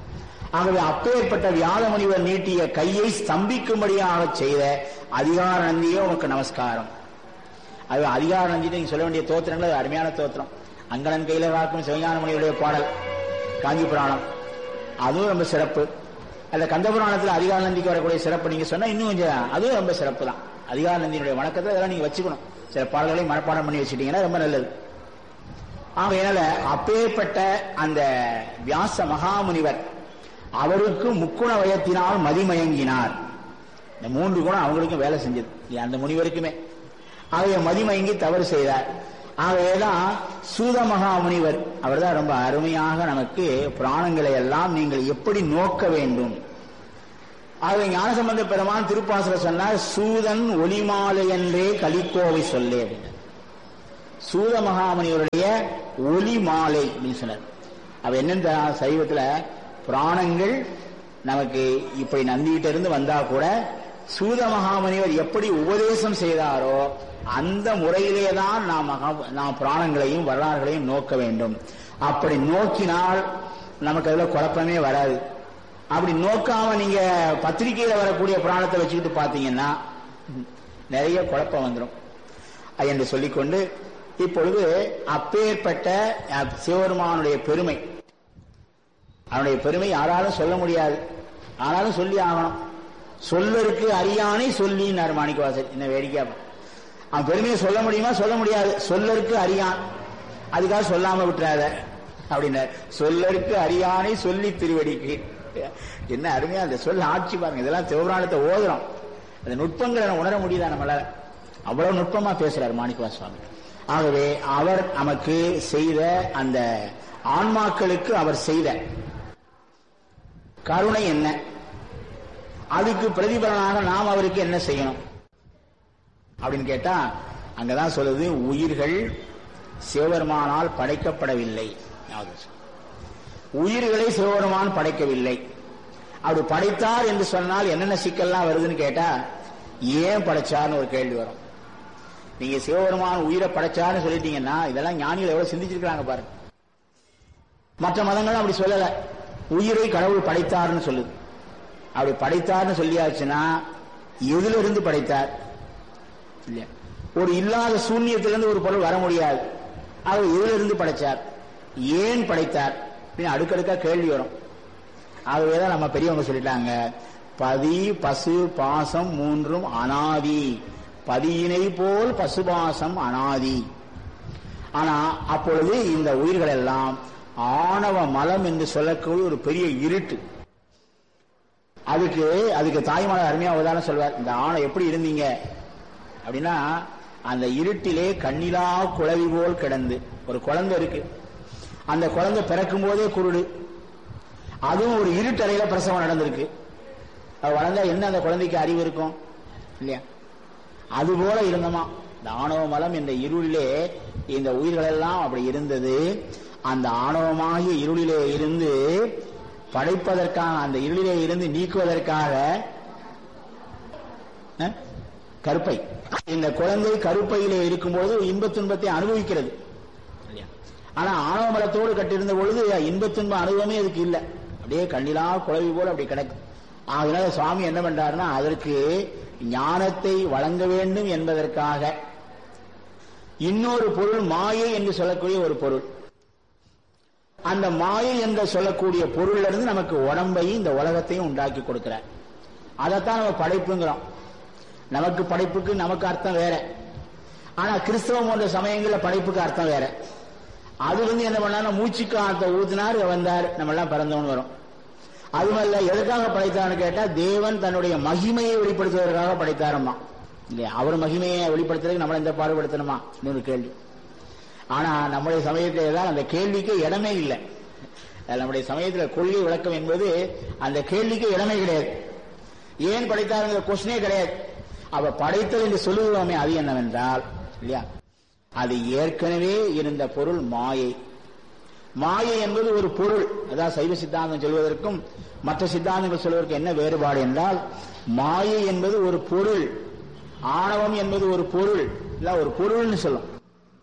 S1: ஆகவே அப்பேற்பட்ட வியாத முனிவர் நீட்டிய கையை ஸ்தம்பிக்கும்படியாக செய்த அதிகார நந்தியே உனக்கு நமஸ்காரம் அது அதிகார நந்தி நீங்க சொல்ல வேண்டிய தோத்திரங்கள் அது அருமையான தோத்திரம் அங்கனன் கையில காக்கும் சிவஞான முனிவருடைய பாடல் காஞ்சி புராணம் அதுவும் ரொம்ப சிறப்பு அந்த கந்த புராணத்துல அதிகார நந்திக்கு வரக்கூடிய சிறப்பு நீங்க சொன்னா இன்னும் கொஞ்சம் அதுவும் ரொம்ப சிறப்பு தான் அதிகார நந்தியினுடைய வணக்கத்தை அதெல்லாம் நீங்க வச்சுக்கணும் சில பாடல்களை மனப்பாடம் பண்ணி வச்சுட்டீங்கன்னா ரொம்ப நல்லது ஆகையினால அப்பேற்பட்ட அந்த வியாச மகாமுனிவர் அவருக்கு முக்குண வயத்தினால் மதிமயங்கினார் இந்த மூன்று குணம் அவங்களுக்கும் வேலை செஞ்சது இல்லையா? அந்த முனிவருக்குமே ஆகைய மதிமயங்கி தவறு செய்தார் ஆகையெல்லாம் சூத மகாமுனிவர் அவர்தான் ரொம்ப அருமையாக நமக்கு புராணங்களை எல்லாம் நீங்கள் எப்படி நோக்க வேண்டும் ஆகவே ஞானசம்பந்த பெருமான் திருப்பாசுர சொன்னார் சூதன் ஒளிமாலை என்றே கலிக்கோவை சொல்லே அப்படின்னார் சூத மகாமுனிவருடைய ஒளி மாலை அப்படின்னு சொன்னார் அவ என்னன்னு சைவத்துல புராணங்கள் நமக்கு இப்படி நந்திகிட்ட இருந்து வந்தா கூட சூத மகாமுனிவர் எப்படி உபதேசம் செய்தாரோ அந்த முறையிலே தான் நாம் மகா நாம் புராணங்களையும் வரலாறுகளையும் நோக்க வேண்டும் அப்படி நோக்கினால் நமக்கு அதுல குழப்பமே வராது அப்படி நோக்காம நீங்க பத்திரிகையில வரக்கூடிய புராணத்தை வச்சுக்கிட்டு பாத்தீங்கன்னா நிறைய குழப்பம் வந்துடும் என்று சொல்லிக்கொண்டு இப்பொழுது அப்பேற்பட்ட அஹ், சிவபெருமானுடைய பெருமை அவனுடைய பெருமை யாராலும் சொல்ல முடியாது ஆனாலும் சொல்லி ஆகணும் சொல்லருக்கு அறியானை சொல்லினார் மாணிக்கவாசர் என்ன வேடிக்கையா பாரு. அவன் பெருமையை சொல்ல முடியுமா சொல்ல முடியாது சொல்லருக்கு அறியான் அதுக்காக சொல்லாம விட்டுறாத அப்படின்னார் சொல்லருக்கு அறியானை சொல்லி திருவடிக்கு என்ன அருமையா அந்த சொல்ல ஆட்சி பாருங்க இதெல்லாம் சிவபுராணத்தை ஓதுறோம் அந்த நுட்பங்களை உணர முடியுதா நம்மளால அவ்வளவு நுட்பமா பேசுறார் மாணிக்கவா சுவாமி ஆகவே அவர் நமக்கு செய்த அந்த ஆன்மாக்களுக்கு அவர் செய்த கருணை என்ன அதுக்கு பிரதிபலனாக நாம் அவருக்கு என்ன செய்யணும் அப்படின்னு கேட்டா அங்கதான் சொல்லுது உயிர்கள் சிவபெருமானால் படைக்கப்படவில்லை ஞாபகம் வச்சுக்கோ. உயிர்களை சிவபெருமான் படைக்கவில்லை அப்படி படைத்தார் என்று சொன்னால் என்னென்ன சிக்கல்லாம் வருதுன்னு கேட்டா ஏன் படைச்சார்னு ஒரு கேள்வி வரும் நீங்க சிவபெருமான் உயிரை படைச்சார்னு சொல்லிட்டீங்கன்னா இதெல்லாம் ஞானிகள் எவ்வளவு சிந்திச்சிருக்காங்க பாருங்க மற்ற மதங்களும் அப்படி சொல்லல உயிரை கடவுள் படைத்தார்னு சொல்லுது அப்படி படைத்தார்னு சொல்லியாச்சுன்னா எதுல இருந்து படைத்தார் இல்லையா ஒரு இல்லாத சூன்யத்திலிருந்து ஒரு பொருள் வர முடியாது அவர் எதுல இருந்து படைச்சார் ஏன் படைத்தார் அப்படின்னு அடுக்கடுக்கா கேள்வி வரும் ஆகவேதான் நம்ம பெரியவங்க சொல்லிட்டாங்க பதி பசு பாசம் மூன்றும் அனாதி பதியினை போல் பசுபாசம் அனாதி ஆனா அப்பொழுது இந்த உயிர்கள் எல்லாம் ஆணவ மலம் என்று சொல்லக்கூடிய ஒரு பெரிய இருட்டு அதுக்கு அதுக்கு தாய்மார் அருமையா உதாரணம் சொல்வார் இந்த ஆணை எப்படி இருந்தீங்க அப்படின்னா அந்த இருட்டிலே கண்ணிலா குழவி போல் கிடந்து ஒரு குழந்தை இருக்கு அந்த குழந்தை பிறக்கும் போதே குருடு அதுவும் ஒரு இருட்டறையில பிரசவம் நடந்திருக்கு அது வளர்ந்தா என்ன அந்த குழந்தைக்கு அறிவு இருக்கும் இல்லையா அது போல இருந்தமா இந்த ஆணவ மலம் என்ற இருளிலே இந்த உயிர்கள் எல்லாம் அப்படி இருந்தது அந்த ஆணவமாகிய இருளிலே இருந்து படைப்பதற்காக அந்த இருளிலே இருந்து நீக்குவதற்காக அஹ், கருப்பை இந்த குழந்தை கருப்பையிலே இருக்கும்போது இன்பத் துன்பத்தை அனுபவிக்கிறது இல்லையா? ஆனா ஆணவ மலத்தோடு கட்டியிருந்த பொழுது இன்பத் துன்ப அனுபவமே அதுக்கு இல்லை அப்படியே கண்ணிலா குழவி போல அப்படி கிடக்கு அதனால சுவாமி என்ன பண்றாருன்னா அதற்கு ஞானத்தை வழங்க வேண்டும் என்பதற்காக இன்னொரு பொருள் மாயை என்று சொல்லக்கூடிய ஒரு பொருள் அந்த மாயை என்று சொல்லக்கூடிய பொருள்ல இருந்து நமக்கு உடம்பையும் இந்த உலகத்தையும் உண்டாக்கி கொடுக்கிறார் அதைத்தான் நம்ம படைப்புங்கிறோம் நமக்கு படைப்புக்கு நமக்கு அர்த்தம் வேற ஆனா கிறிஸ்தவம் போன்ற சமயங்கள்ல படைப்புக்கு அர்த்தம் வேற அது வந்து என்ன பண்ணா மூச்சுக்கு அர்த்தம் ஊத்தினார் வந்தார் நம்ம எல்லாம் பிறந்தவன் வரும் அதுமல்ல எதுக்காக படைத்தார்னு கேட்டா தேவன் தன்னுடைய மகிமையை வெளிப்படுத்துவதற்காக படைத்தாரம்மா இல்லையா அவர் மகிமையை வெளிப்படுத்துறதுக்கு நம்மளை எந்த பாடுபடுத்தணுமா இன்னொரு கேள்வி ஆனா நம்முடைய சமயத்திலே தான் அந்த கேள்விக்கு இடமே இல்லை அது நம்முடைய சமயத்துல கொள்கை விளக்கம் என்பது அந்த கேள்விக்கு இடமே கிடையாது ஏன் படைத்தாருங்கிற கொஸ்டினே கிடையாது அவ படைத்தல் என்று சொல்லுகிறோமே அது என்னவென்றால் இல்லையா அது ஏற்கனவே இருந்த பொருள் மாயை மாயை என்பது ஒரு பொருள் அதாவது சைவ சித்தாந்தம் சொல்வதற்கும் மற்ற சித்தாந்தங்கள் சொல்வதற்கு என்ன வேறுபாடு என்றால் மாயை என்பது ஒரு பொருள் ஆணவம் என்பது ஒரு பொருள் இல்ல ஒரு பொருள்னு சொல்லும்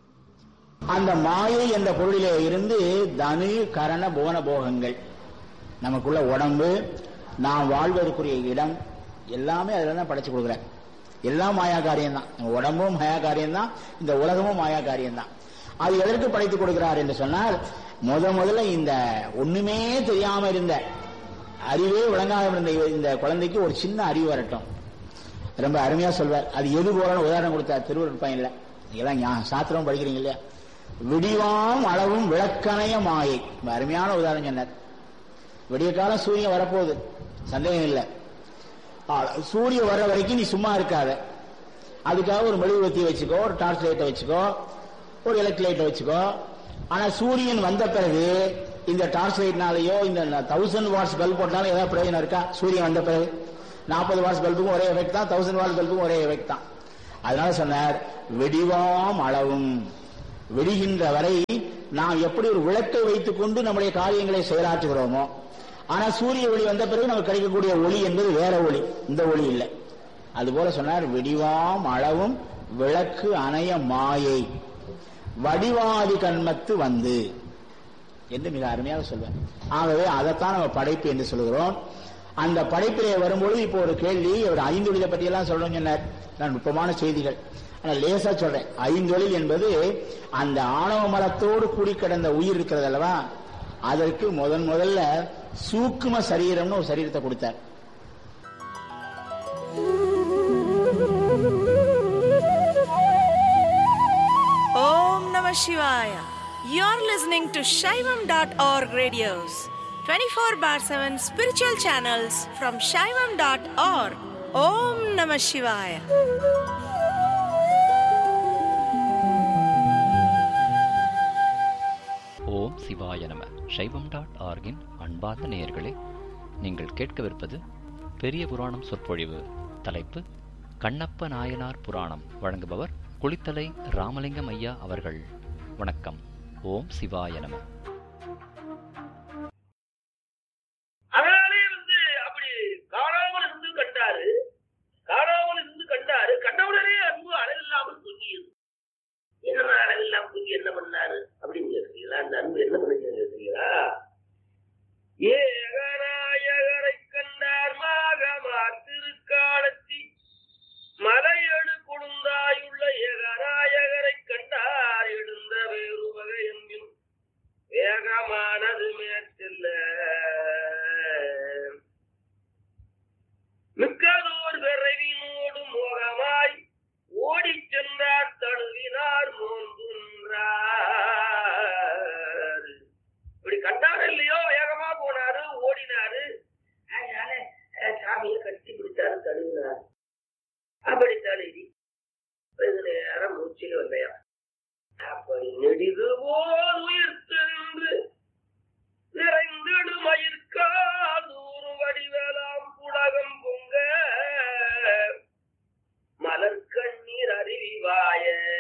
S1: அந்த மாயை என்ற பொருளிலே இருந்து தனு கரண புவன போகங்கள் நமக்குள்ள உடம்பு நாம் வாழ்வதற்குரிய இடம் எல்லாமே அதில் தான் படைச்சு கொடுக்குறேன் எல்லாம் மாயா காரியம் தான் நம்ம உடம்பும் மாயா காரியம் தான் இந்த உலகமும் மாயா காரியம் தான் அது எதற்கு படைத்து கொடுக்கிறார் என்று சொன்னால் முத முதல்ல இந்த ஒண்ணுமே தெரியாம இருந்த அறிவே விளங்காம இருந்த இவ- இந்த குழந்தைக்கு ஒரு சின்ன அறிவு வரட்டும் ரொம்ப அருமையா சொல்வார் அது எது போலன்னு உதாரணம் கொடுத்தார் திருவள்ளுவர் பையன்ல நீங்களாம் ஞா- சாத்திரம் படிக்கிறீங்க இல்லையா விடிவாம் அளவும் விளக்கணைய மாயை ரொம்ப அருமையான உதாரணம் சொன்னார் விடிய காலம் சூரியன் வரப்போகுது சந்தேகம் இல்லை ஆ, சூரியன் வர்ற வரைக்கும் நீ சும்மா இருக்காத அதுக்காக ஒரு மெழுகுவத்தி வச்சுக்கோ ஒரு டார்ச் லைட்டை வச்சுக்கோ ஒரு எலக்ட்ரிக் லைட்டை வச்சுக்கோ ஆனா சூரியன் வந்த பிறகு இந்த டார்ச் லைட்னாலயோ இந்த தௌசண்ட் வாட்ஸ் பல்ப் போட்டாலும் ஏதாவது பிரயோஜனம் இருக்கா சூரியன் வந்த பிறகு நாற்பது வாட்ஸ் பல்புக்கும் ஒரே எஃபெக்ட் தான் தௌசண்ட் வாட்ஸ் பல்புக்கும் ஒரே எஃபெக்ட் தான் அதனால சொன்னார் வெடிவாம் அளவும் வெடிகின்ற வரை நாம் எப்படி ஒரு விளக்கை வைத்துக் கொண்டு நம்முடைய காரியங்களை செயலாற்றுகிறோமோ ஆனா சூரிய ஒளி வந்த பிறகு நமக்கு கிடைக்கக்கூடிய ஒளி என்பது வேற ஒளி இந்த ஒளி இல்லை அதுபோல சொன்னார் வெடிவாம் அளவும் விளக்கு அணைய மாயை வடிவாதி கண்மத்து வந்து என்று மிக அருமையாக சொல்வார் ஆகவே அதைத்தான் நம்ம படைப்பு என்று சொல்கிறோம் அந்த படைப்பிலே வரும்பொழுது இப்போ ஒரு கேள்வி ஒரு ஐந்தொழிலை பற்றி எல்லாம் சொல்லணும்னு சொன்னார் நான் நுட்பமான செய்திகள் ஆனா லேசா சொல்றேன் ஐந்தொழில் என்பது அந்த ஆணவ மலத்தோடு கூடி கிடந்த உயிர் இருக்கிறது அல்லவா அதற்கு முதன் முதல்ல சூக்கும சரீரம்னு ஒரு சரீரத்தை கொடுத்தார்
S2: Om Namah Shivaya. You're listening to Shaivam.org radios, 24 bar 7 spiritual channels from Shaivam.org. Om Namah Shivaya.
S3: ஓம் சிவாய நம சைவம் டாட் ஆர்கின் அன்பார்ந்த நேயர்களே நீங்கள் கேட்கவிருப்பது பெரிய புராணம் சொற்பொழிவு தலைப்பு கண்ணப்ப நாயனார் புராணம் வழங்குபவர் குளித்தலை ராமலிங்கம் ஐயா அவர்கள் வணக்கம் ஓம் சிவாய நம
S4: அதனாலே வந்து அப்படி காணாமல் இருந்து கண்டாரு காணாமல் இருந்து கண்டாரு கண்டவுடனே அன்பு அளவில்லாமல் பொங்கியது என்ன அளவில்லாமல் பொங்கி என்ன பண்ணாரு அப்படின்னு கேட்கிறீங்களா அந்த அன்பு என்ன பண்ணுச்சு கேட்கிறீங்களா ஏகநாயகரை கண்டார் மாகமார் திருக்காலத்தி மலையடு கொடுந்தாயுள்ள ஏகநாயகரை கண்டார் எழுந்த வேறு வகை என்கின் வேகமானது மேற்செல்ல மிக்கதோர் விரைவினோடு மோகமாய் ஓடிச் சென்றார் தழுவினார் மோந்துன்றார் இப்படி கண்டாரு இல்லையோ வேகமா போனாரு ஓடினாரு அதனால அஹ், சாமியை கட்டி பிடிச்சாரு தழுவினார் அப்படி தழுவி வெகு நேரம் மூச்சில் வந்தையா அப்படி நெடிது போல் உயிர்த்தென்று நிறைந்திடுமயிர்காதூறு வடிவலாம் புலகம் பொங்க மலர் கண்ணீர் அருவிவாய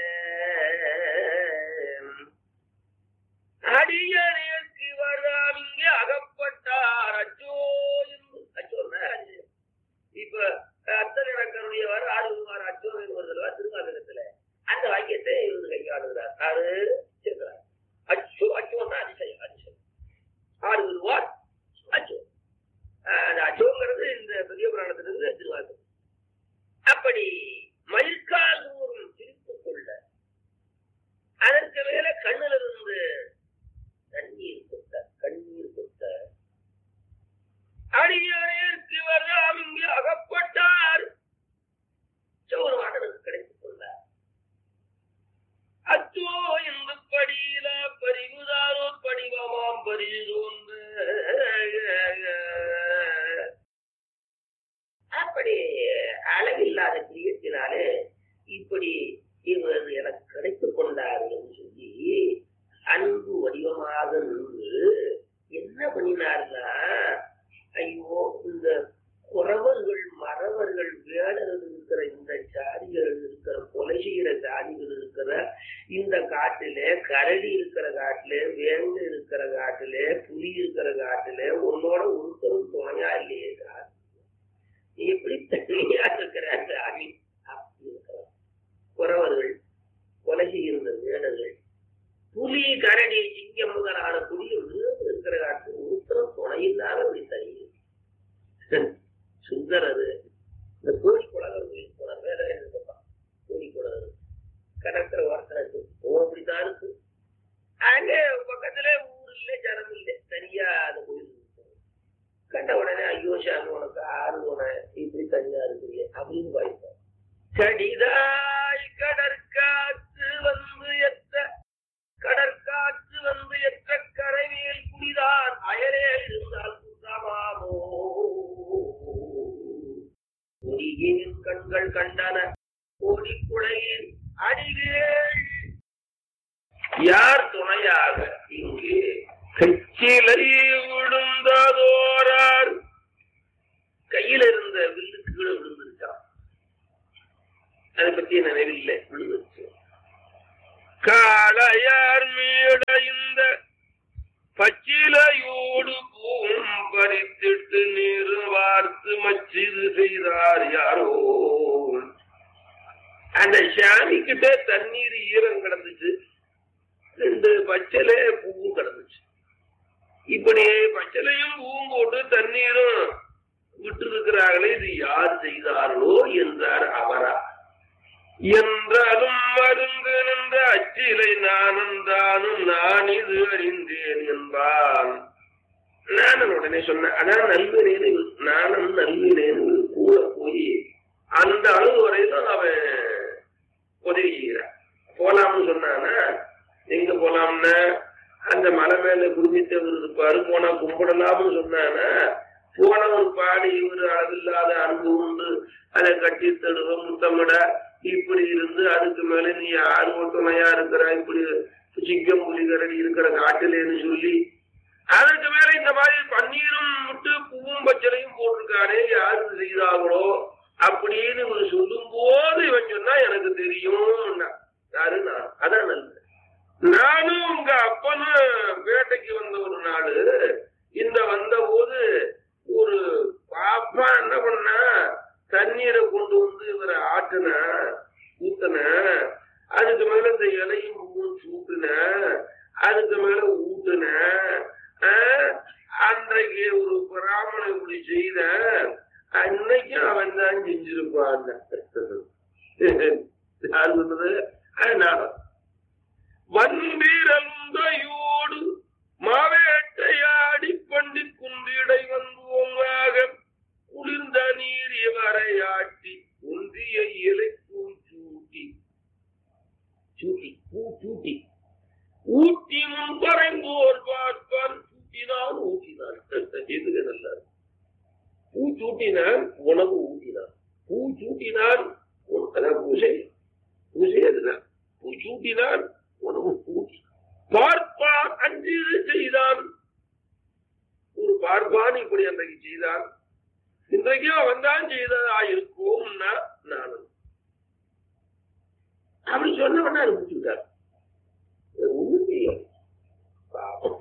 S4: அடியனேற்கு வராம் இங்கே அகப்பட்டார் அச்சோ என்று அச்சோன்னா அது. இப்ப அத்தனை கருடையவர் ஆறுவார் அச்சோ வருதல்வா திருவாதிரத்துல அந்த வாக்கியத்தை இவர் கையாளுகிறார் ஆறு சேர்க்கிறார் அச்சோ அச்சோன்னா அதிசயம் அதிசயம் ஆறு வருவார் அச்சோ ஆஹ் அந்த அச்சோங்கிறது இந்த பெரிய புராணத்திலிருந்து திருவாதிரம் அப்படி மயிர்கால் ஊரும் சிரித்துக் கொள்ள அதற்கு மேல கண்ணுல இருந்து தண்ணீர் கொட்ட கண்ணீர் கொட்ட அடியானேற்கு வரலாம் இங்கே அகப்பட்டார் சோறு மாடனுக்கு கிடைத்துக் கொண்டார் அச்சோ இந்த படியில பரிவுதாரோ படிவமாம் பரிதோன்று அப்படி அளவில்லாத பிரியத்தினாலே இப்படி இவர் எனக்கு கிடைத்துக் கொண்டார் என்று சொல்லி அன்பு வடிவமாக நின்று என்ன பண்ணினார்னா ஐயோ இந்த குறவர்கள் மறவர்கள் வேடர்கள் இருக்கிற இந்த ஜாதிகள் இருக்கிற கொலை செய்கிற ஜாதிகள் இருக்கிற இந்த காட்டிலே கரடி இருக்கிற காட்டிலே வேங்கு இருக்கிற காட்டிலே புலி இருக்கிற காட்டிலே உன்னோட ஒருத்தரும் துணையா இல்லையே சார் நீ எப்படி தனியா இருக்கிற ஜாதி அப்படி இருக்கிறார் குறவர்கள் கொலை செய்கிற வேடர்கள் புலி கரடி சிங்கம் முதலான புலி இருக்கிற காட்டு ஒருத்தரும் துணை இல்லாத கடற்கரை ஓரத்துல இருக்கு ஓ அப்படித்தான் இருக்கு அங்க பக்கத்துல ஊர் இல்ல ஜனம் இல்ல சரியா அந்த கோயில் இருக்கு. கண்ட உடனே ஐயோ சாமி உனக்கு ஆறு உன இப்படி தனியா இருக்குது அப்படின்னு பாய்ப்போம் கடிதாய் கடற்காற்று வந்து எத்த கடற்காற்று வந்து எத்த கரைவேல் குடிதான் அயலே இருந்தால் குற்றமாமோ ஒளியின் கண்கள் கண்டன கோடிக்குழையில் அடிவேள் யார் துணையாக இங்கே கச்சிலை விழுந்ததோரார் கையில இருந்த வில்லுக்கு கீழே விழுந்துருச்சான் அதை பத்தி நினைவில்லை விழுந்துருச்சு காளையார் மீட இந்த பச்சிலையோடு பூம் பறித்திட்டு நீர் வார்த்து மச்சிது செய்தார் யாரோ அந்த சாமி கிட்ட தண்ணீர் ஈரம் கிடந்துச்சு ரெண்டு பச்சலை பூவும் கிடந்துச்சு இப்படி பச்சலையும் பூவும் போட்டு தண்ணீரும் விட்டு இருக்கிறார்களே இது யார் செய்தார்களோ என்றார் அவரா என்றாலும் மருந்து நின்ற அச்சிலை நானும் தானும் நான் இது அறிந்தேன் என்பான் நானும் உடனே சொன்னேன் அதான் நல்வினேன்னு நானும் நல்வினேன்னு கூட போய் அந்த அளவு வரையிலும் அவன் உதவி செய்கிறான் போலாம்னு சொன்னானா எங்க போலாம்னா அந்த மலை மேல குருமித்தவர் இருப்பாரு போனா கும்பிடலாம்னு சொன்னானா போனவர் பாடி இவர் அளவில்லாத அன்பு உண்டு அதை கட்டி தடுவ முத்தமிட இப்படி இருந்து அதுக்கு மேல நீ யாரு துணையா இருக்கிற இப்படி சிங்கம் புலிகரடி இருக்கிற காட்டிலேன்னு சொல்லி அதுக்கு மேல இந்த மாதிரி பன்னீரும் விட்டு பூவும் பச்சலையும் போட்டிருக்கானே யாரு செய்தாங்களோ அப்படின்னு இவர் சொல்லும் போது இவன் சொன்னா எனக்கு தெரியும் யாரு நான் அதான் நல்லது நானும் உங்க அப்பனும் வேட்டைக்கு வந்த ஒரு நாள் இந்த வந்த போது ஒரு பாப்பா என்ன பண்ணா தண்ணீரை கொண்டு வந்து இவரை ஆட்டுன ஊத்துன அதுக்கு மேல இந்த இலையும் பூவும் சூட்டுன அதுக்கு மேல ஊட்டுன ஆஹ், அன்றைக்கு ஒரு பிராமணன் இப்படி செய்த அன்னைக்கு அவன் தான் செஞ்சிருப்பான் யார் சொன்னது அது நானும் வன்பிரந்தையோடு மாவேட்டையாடி பண்டி குந்திடை வந்தோமாக குளிர்ந்த நீர் இவரை ஆட்டி குந்திய இலை பூச்சூட்டி சூட்டி பூ சூட்டி ஊட்டி முன் பறைந்தோர் பார்ப்பான் சூட்டினான் ஊட்டினான் எதுக நல்லா பூ சூட்டினான் உணவு ஊட்டினான் பூ சூட்டினான் உண- அதான் பூசை பூசை அதுதான் பூ சூட்டினான் உணவு ஊட்டி பார்ப்பான் அன்று இது செய்தான் ஒரு பார்ப்பான் இப்படி அன்றைக்கு செய்தான் இன்றைக்கு அவன் தான் செய்ததா இருக்கும் நானும் அப்படி சொன்னவன அனுப்பிச்சு விட்டார் அது ஒண்ணும் செய்யாது பாவம்.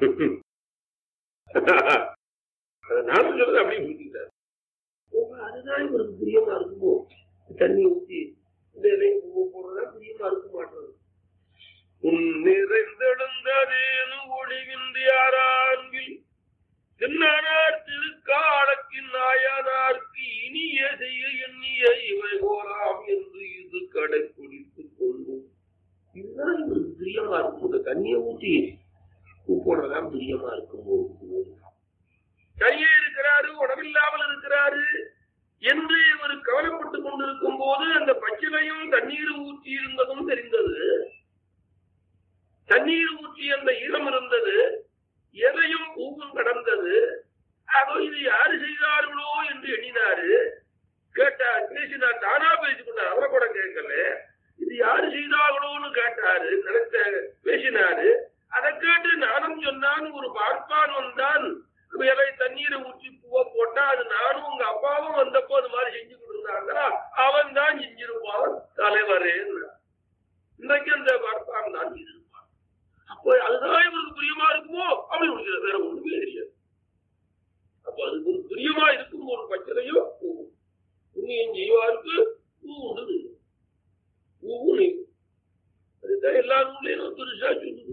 S4: அதை நானும் சொல்றது அப்படியே புரிஞ்சுக்கிட்டார் அதுதான் இவருக்கு பிரியமா இருக்குமோ தண்ணி ஊத்தி இந்த இலையை பூ போடுறதா பிரியமா இருக்க மாட்டேங்குது உன் நிறைந்தெழுந்ததேனு ஒளிவிந்தியாரான்பில் தின்னானார் திருக்காலத்தின் நாயனார்க்கு இனிய செய்ய எண்ணிய இவை போலாம் என்று இது கடைப்பிடித்துக் கொள்ளும் இதுதான் இவருக்கு பிரியமா இருக்கும் இந்த தண்ணியை ஊற்றி உப்போடதான் பிரியமா இருக்கும் போது கையே இருக்கிறாரு உடம்பில்லாமல் இருக்கிறாரு என்று இவர் கவலைப்பட்டுக் கொண்டிருக்கும் போது அந்த பச்சிலையும் தண்ணீர் ஊற்றி இருந்ததும் தெரிந்தது தண்ணீர் ஊற்றி அந்த ஈரம் இருந்தது எதையும் பூவும் கடந்தது அதோ இது யாரு செய்தார்களோ என்று எண்ணினாரு கேட்டார் பேசினார் தானா பேசிக்கொண்டார் அவரை கூட கேட்கல இது யாரு செய்தார்களோன்னு கேட்டாரு நினைத்த பேசினாரு அதை கேட்டு நானும் சொன்னான் ஒரு பார்ப்பான் வந்தான் வேலை தண்ணீரை ஊற்றி பூவை போட்டா அது நானும் உங்க அப்பாவும் வந்தப்போ அது மாதிரி செஞ்சு கொடுத்தாங்களா அவன் தான் செஞ்சிருப்பான் தலைவரே இன்றைக்கு அந்த பார்ப்பான் தான் இருப்பான் அப்போ அதுதான் இவருக்கு பிரியமா இருக்குமோ அப்படி முடிக்கிறது வேற ஒண்ணுமே தெரியாது அப்ப அதுக்கு ஒரு பிரியமா இருக்கும் ஒரு பச்சனையோ பூ புண்ணியம் செய்வாருக்கு பூ உண்டு பூவு நீர் அதுதான் எல்லா நூலையும் பெருசா சொல்லுது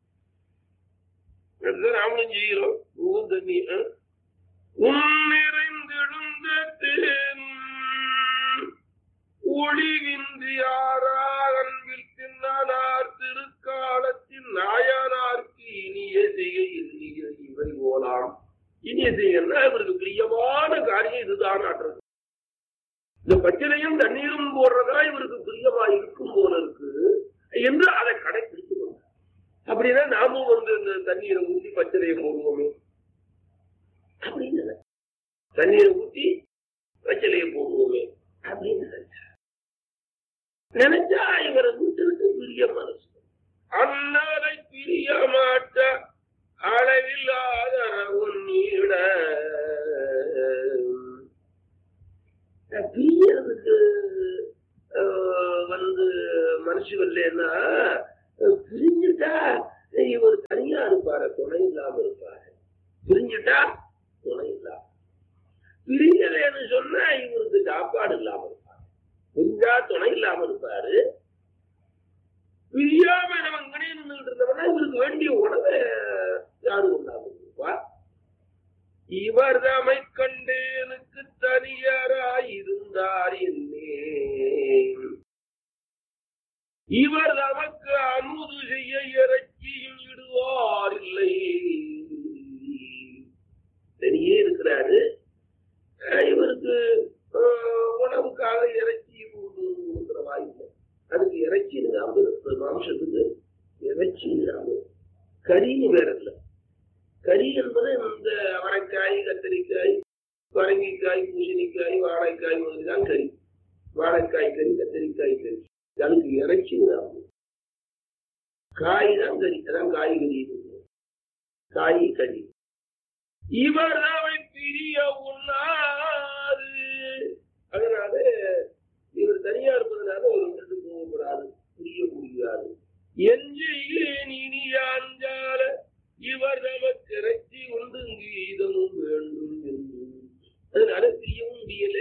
S4: அதுதான் நாமளும் செய்கிறோம் பூவும் தண்ணி ஆ? உன் நிறைந்தெழுந்த தேன் ஒளிவின்றி ஆறா அன்பில் தின்ன தான் ஆற்றல் இந்த பச்சிலையும் தண்ணீரும் போடுறதா இவருக்கு பிரியமா இருக்கும் போல இருக்கு என்று அதை கடைபிடித்து கொண்டார் அப்படின்னா நாமும் வந்து இந்த தண்ணீரை ஊற்றி பச்சிலையை போடுவோமே அப்படின்னு நினைச்சார். தண்ணீரை ஊற்றி பச்சிலையை போடுவோமே அப்படின்னு நினைச்சார் நினைச்சா இவரை விட்டு விட்டு பிரிய மனசு அண்ணாலை பிரிய மாட்ட அளவில் ஆதரவுன்னிட பிரியறதுக்கு அஹ், வந்து மனசு வரலன்னா அஹ், பிரிஞ்சுட்டா இவர் தனியா இருப்பாரு துணை இல்லாம இருப்பாரு பிரிஞ்சுட்டா துணை இல்லாம பிரியலைன்னு சொன்னா இவருக்கு சாப்பாடு இல்லாம இருப்பாரு பிரிஞ்சா துணை இல்லாம இருப்பாரு பிரியாம நம்ம இங்கனே நின்றுட்டு இருந்தவனா இவருக்கு வேண்டிய உணவை யாரு கொண்டாம இருப்பா இவர் தமை கண்டேனுக்கு தனியராயிருந்தார் என்னே இவர் தமக்கு அமுது செய்ய இறக்கியும் இடுவார் இல்லை தனியே இருக்கிறாரு அஹ் இவருக்கு அஹ், உணவுக்காக இறைச்சி கொடுக்கிற வாய்ப்பு அதுக்கு இறைச்சி இல்லாம இருக்கு. மாம்சத்துக்கு இறைச்சி இல்லாம கறின்னு வேற இல்லை கறி என்பது இந்த அவரைக்காய் கத்திரிக்காய் பரங்கிக்காய் பூசணிக்காய் வாழைக்காய் தான் கறி வாழைக்காய் கறி கத்திரிக்காய் கறி அதுக்கு இறைச்சி தான் காய் தான் கறி அதான் காய்கறி காய் கறி இவர் அவன் பிரிய உண்ணாது அதனால இவர் தனியா இருப்பதனால ஒரு விட்டு போகக்கூடாது பிரிய முடியாது எஞ்செய்யேன் இனி அஞ்சால இவர் நமக்கு இறைச்சி உண்டு கீதமும் வேண்டும் என்று அதனால பிரியவும் முடியல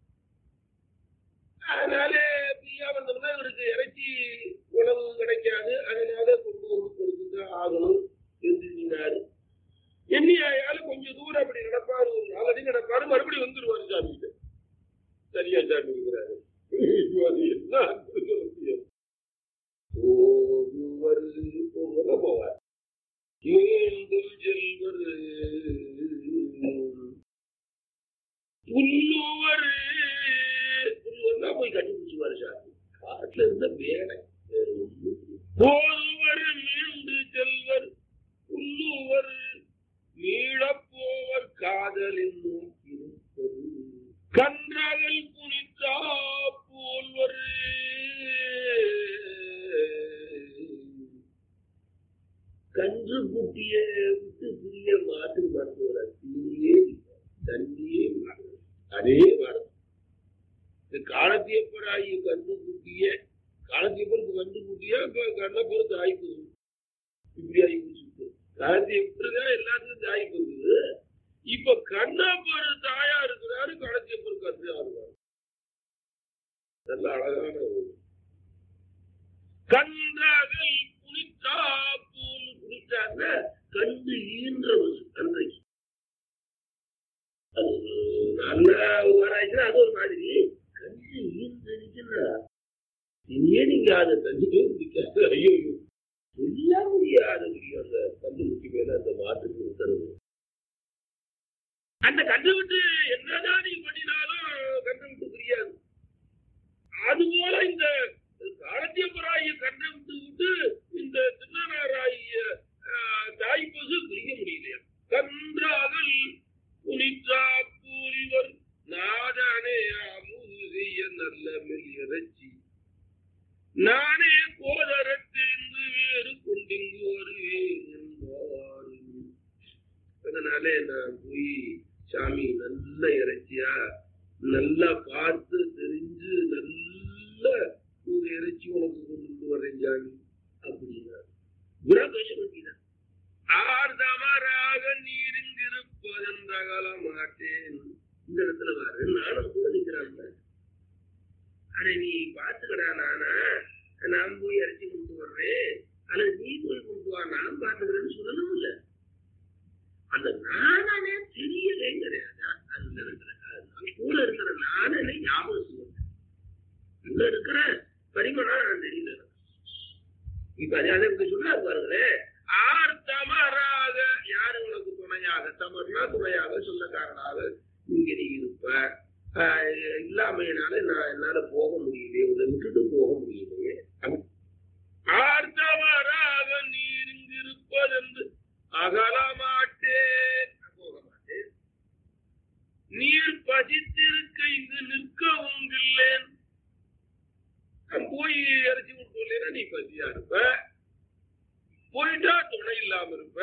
S4: அதனால பிரியா வந்தோம்னா இவருக்கு இறைச்சி உணவு கிடைக்காது அதனால கொண்டு வந்து கொடுத்துதான் ஆகணும் என்று எண்ணினாரு எண்ணி ஆயாலும் கொஞ்சம் தூரம் அப்படி நடப்பாரு ஒரு நாலடி நடப்பாரு மறுபடியும் வந்துருவாரு சாமி கிட்ட சரியா சாமி இருக்கிறாரு அது என்ன அற்புதம். போகுவர் போகுவத போவார் ஏந்தும் செல்வர் புல்லுவர் புல்லுவர்னா போய் கண்டுபிடிச்சுவாரு சாமி காட்டுல இருந்த வேடை வேற ஒண்ணும் இல்லை. போதுவர் மீண்டு செல்வர் புல்லுவர் மீளப்போவர் காதலின் நோக்கிருப்பது கன்றகல் புனித்தா போல்வர் கன்று குட்டிய விட்டு பிரிய மாட்டு மருத்துவர் தீயே தண்ணியே மாடு அதே மரம் இந்த காலத்தியப்பராகிய கன்று குட்டிய காலத்தியப்பருக்கு கன்று குட்டியா இப்ப கண்ணப்பரு தாய் போகுது இப்படி ஆகி போச்சு காலத்தியப்பருதான் எல்லாத்துக்கும் தாய் போகுது இப்ப கண்ணப்பரு தாயா இருக்கிறாரு காலத்தியப்பர் கன்றையா இருக்காரு நல்ல அழகான ஒரு கன்றாகல் புனித்தா போல் புனித்தாங்க கண்டு ஈன்றவர் கன்றைக்கு அது நல்ல ஒரு ஆராய்ச்சினா அது ஒரு மாதிரி கண்டு ஈன்றதுக்குன்னா இனியே நீங்க அதை தண்ணியே பிடிக்காது ஐயோ சொல்ல முடியாத முடியும் அந்த கண்டு முட்டி மேல அந்த மாட்டுக்கு உத்தரவு அந்த கண்டு விட்டு என்னதான் நீ பண்ணினாலும் கண்டு விட்டு புரியாது அதுபோல இந்த காலத்தியப்பராய கண்ணை விட்டு விட்டு இந்த திருநாராய தாய் பசு பிரிய முடியலையா கன்றாகல் புனிற்றா கூறிவர் நாதானே அமுது செய்ய நல்ல மெல் இறைச்சி நானே கோதரத்திலிருந்து வேறு கொண்டிங்கு வருவேன் என்பார் அதனாலே நான் போய் சாமி நல்ல இறைச்சியா நல்லா பார்த்து தெரிஞ்சு நல்ல ஒரு இறைச்சி உனக்கு கொண்டு வரேன் சாமி அப்படின்னா விரோத சொல்லிதான் ஆர்தமராக நீரிங்கிருப்பதென்றகல மாட்டேன் இந்த இடத்துல பாரு நானும் கூட நிக்கிறான்ல ஆனா நீ பாத்துக்கடா நானா நான் போய் இறைச்சி கொண்டு வர்றேன் அல்லது நீ போய் கொண்டு வா நான் பாத்துக்கிறேன்னு சொல்லணும் இல்ல அந்த நானே தெரியலேங்கிறேன் அந்த இருக்கிற நான் கூட இருக்கிற நானே ஞாபகம் சொல்லுவேன் உள்ள இருக்கிற பரிமளா நான் தெரியல இப்ப அதே இப்படி சொன்னா பாருங்களேன் ஆர் தமராக யாரு உனக்கு துணையாக தமர்னா துணையாக சொந்தக்காரனாக இங்க நீ இருப்ப ஆஹ் இல்லாமையினால நான் என்னால போக முடியலையே உன்னை விட்டுட்டு போக முடியலையே ஆர்த்தவராக நீர் இங்கிருப்பதென்று அகல மாட்டேன் நான் போக மாட்டேன் நீர் பசித்திருக்க இங்கு நிற்க உங்கில்லேன் நான் போய் இறைச்சி விட்டு நீ பசியா இருப்ப போயிட்டா துணை இல்லாம இருப்ப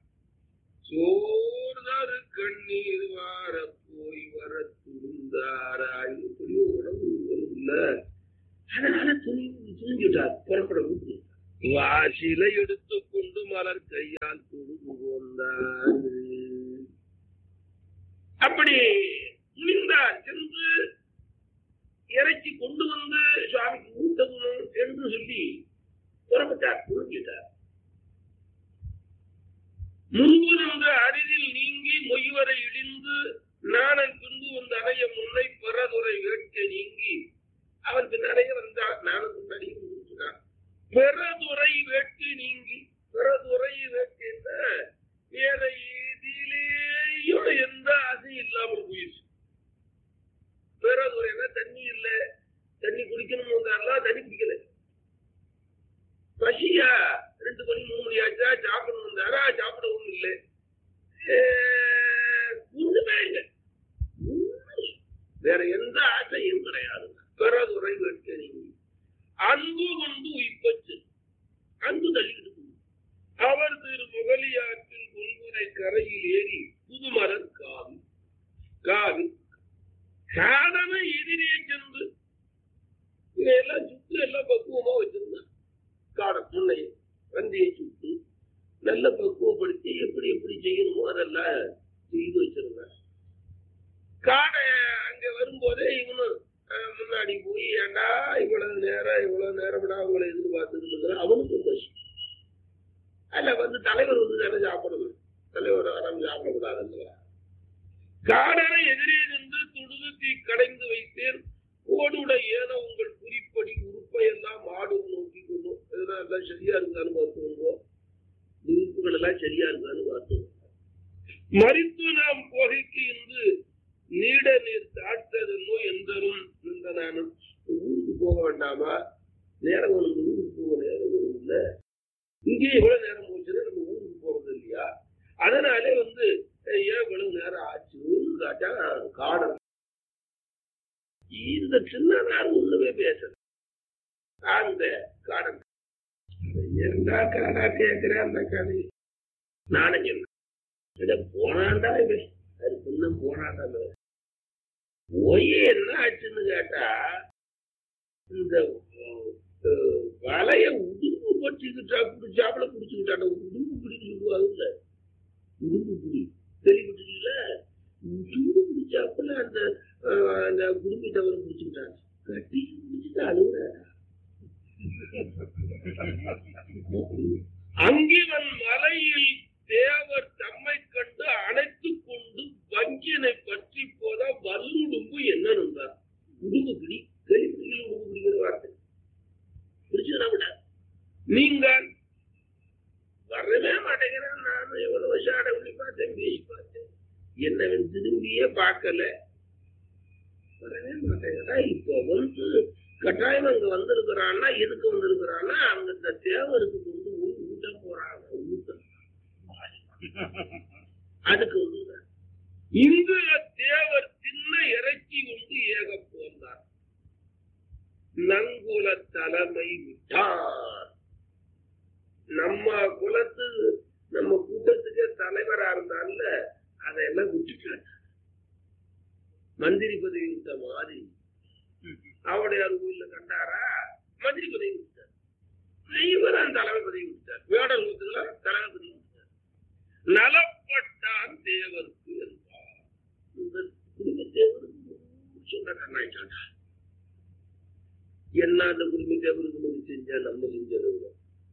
S4: சோர்தாரு கண்ணீர் வார போய் வர துணிந்தாராய் எப்படியோ உடம்பு இல்ல அதனால துணி துணிஞ்சுட்டார் புறப்பட வாசிலை எடுத்துக்கொண்டு மலர் கையால் தொழுது கொண்டார் அப்படி துணிந்தார் சென்று இறைச்சி கொண்டு வந்து சுவாமிக்கு ஊட்டணும் என்று சொல்லி புறப்பட்டார் புரிஞ்சிட்டார் முன்பு நின்ற அரிதில் நீங்கி மொய்வரை இடிந்து நாணன் பின்பு வந்து அணைய முன்னை பிறதுரை வேட்க நீங்கி அவன் பின்னடைய வந்தான் நானும் பின்னாடி வந்துட்டான் பிறதுரை வேட்கு நீங்கி பிறதுரை வேட்கின்ற வேற எதிலேயும் எந்த ஆசை இல்லாமல் போயிடுச்சு பிறதுரைனா தண்ணி இல்ல தண்ணி குடிக்கணும் வந்தாரெல்லாம் தண்ணி குடிக்கல பசியா ரெண்டு மணி மூணு மணி ஆச்சா சாப்பிடணும் வந்தாரா சாப்பிடவும் இல்லை ஒண்ணுமே இல்லை வேற எந்த ஆசையும் கிடையாது பிறதுரை வேட்கிறீங்க அன்பு கொண்டு உயிப்பச்சு அன்பு தள்ளிக்கிட்டு போகுது. அவர் திரு முகலியாற்றின் பொன்புரை கரையில் ஏறி புதுமலர் காவி காவி சாதன எதிரே சென்று இதையெல்லாம் சுத்து எல்லாம் பக்குவமா வச்சிருந்தார் காட முன்னைய வந்தியை சுட்டு நல்ல பக்குவப்படுத்தி எப்படி எப்படி செய்யணுமோ அதெல்லாம் செய்து வச்சிருந்தார் காடை அங்க வரும்போதே இவனு அஹ், முன்னாடி போய் ஏண்டா இவ்வளவு நேரம் இவ்வளவு நேரம்டா அவங்களை எதிர்பார்த்துட்டு இருக்கிற அவனுக்கு சந்தோஷம் அதுல வந்து தலைவர் வந்து தானே சாப்பிடணும் தலைவர் வராம சாப்பிடக்கூடாதுன்னு காடனை எதிரே நின்று துடுகுத்தி கடைந்து வைத்தேன் ஓடுட ஏன உங்கள் குறிப்படி உறுப்பை எல்லாம் மாடு நோக்கி கொள்ளும் இதெல்லாம் எல்லாம் சரியா இருந்தாலும் பார்த்துக்கோங்க உறுப்புகள் எல்லாம் சரியா இருந்தாலும் பார்த்துக்கோங்க மறித்து நாம் புகைக்கு இன்று நீட நீர் தாழ்த்ததென்னோ எந்தரும் இந்த நானும் ஊருக்கு போக வேண்டாமா நேரம் ஒன்று ஊருக்கு போக நேரம் ஒன்று இல்லை இங்கே இவ்வளவு நேரம் போச்சுன்னா நம்ம ஊருக்கு போறது இல்லையா அதனாலே வந்து அஹ், ஏன் இவ்வளவு நேரம் ஆச்சுன்னு கேட்டா காடன் இந்த சின்ன நான் ஒண்ணுமே பேசல அந்த காடன் என்ன காடா கேட்கிறேன் அந்த கதை நானும் சொன்னேன் இத போனாண்டா இவன் அது சின்ன போனாண்டா இவன். போய் என்ன ஆச்சுன்னு கேட்டா இந்த அஹ், வலைய உடும்பு பற்றிக்கிட்டா பிடிச்சாப்புல பிடிச்சுக்கிட்டாண்ட உடும்பு பிடிக்க சொல்லுவாங்கல்ல உடும்பு பிடி கேள்விப்பட்டிருக்கீங்கள உடும்பு பிடிச்சாப்புல அந்த அஹ், அந்த குடும்பி தவறு பிடிச்சுக்கிட்டாங்க கட்டி பிடிச்சிட்டு அழுகுறாரா அங்கிவன் மலையில் தேவர் தம்மை கண்டு அணைத்துக் கொண்டு வங்கியனை பற்றி போத வல்லுடும்பு என்ன இருந்தார் உடும்பு பிடி கேள்விப்பட்டிருக்கீங்க உடும்பு பிடிக்கிற வார்த்தை பிடிச்சதுனா விட நீங்கள் வரவே மாட்டேங்கிறேன் நான் எவ்வளவு வருஷம் அடவுளி பார்த்தேன் பேசி பார்த்தேன் என்னவன் திரும்பியே பார்க்கல வரவே மாட்டேங்கிறா இப்போ வந்து கட்டாயம் அங்க வந்திருக்கிறான்னா எதுக்கு வந்திருக்கிறான்னா அங்க இந்த தேவருக்கு கொண்டு போய் ஊட்ட போறாங்க ஊட்டம் அதுக்கு வந்து இங்கு தேவர் சின்ன இறைச்சி உண்டு ஏக போந்தார் நங்குல தலைமை விட்டார் நம்ம குலத்து நம்ம கூட்டத்துக்கு தலைவரா இருந்தால அதையெல்லாம் விட்டுட்டார் மந்திரி பதவி விட்ட மாதிரி அவருடைய கோயில்ல கண்டாரா மந்திரி பதவி விட்டார் இவர் அந்த தலைமை பதவி விட்டார் வேடல் கூத்துல தலைமை பதவி விட்டார் நலப்பட்டான் தேவருக்கு என்பார் இந்த குடும்ப தேவருக்கு சொன்னார் என்ன அந்த குடும்ப தேவருக்கு நம்ம செஞ்சா நம்ம செஞ்சதை விட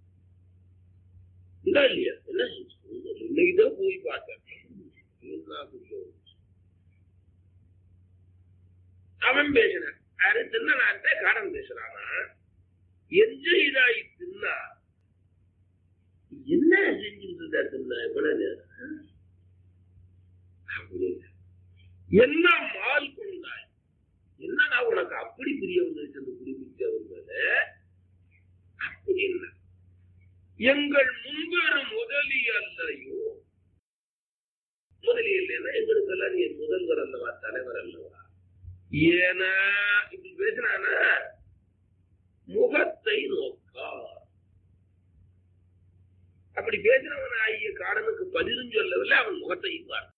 S4: இல்ல இல்லையா என்ன செஞ்சு இன்னைக்குதான் போய் பார்த்தேன் என்ன புரியும் அவன் பேசினான் யாரு தின்னனான்ட்ட காடன் பேசுறானா எந்த இதாயி தின்னா என்ன செஞ்சுட்டு இருந்தா தின்னா எவ்வளவு நேரம் அப்படின்னு என்ன மால் கொண்டாய் என்னடா உனக்கு அப்படி பிரிய வந்துருச்சு அந்த குடிமித்தவர் மேல அப்படி என்ன எங்கள் முன்பெரு முதலி அல்லையோ முதலி இல்லைன்னா எங்களுக்கெல்லாம் நீ முதல்வர் அல்லவா தலைவர் அல்லவா ஏனா இப்படி பேசினானா முகத்தை நோக்கார் அப்படி பேசினவன் ஆகிய காடனுக்கு பதிலும் சொல்லவில்லை அவன் முகத்தையும் பார்த்தான்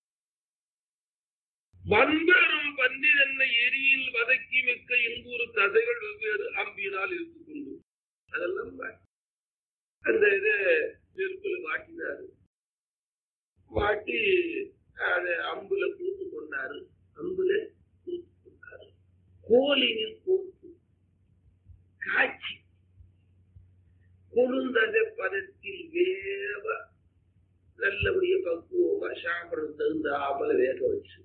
S4: வன்பெரும் பன்றிதன்னை எரியில் வதக்கி மிக்க இன்பூறு தசைகள் வெவ்வேறு அம்பினால் இருந்து கொண்டு அதெல்லாம் பா- அந்த இது நெருப்புல வாட்டினாரு வாட்டி அதை அம்புல பூத்து கொண்டாரு அம்புல பூத்து கொண்டாரு கோலினில் பூத்து காய்ச்சி குளிர்ந்ததை பதத்தில் வேவ நல்லபடியா பக்குவமா சாப்பிடறது தகுந்தாமல் வேக வச்சு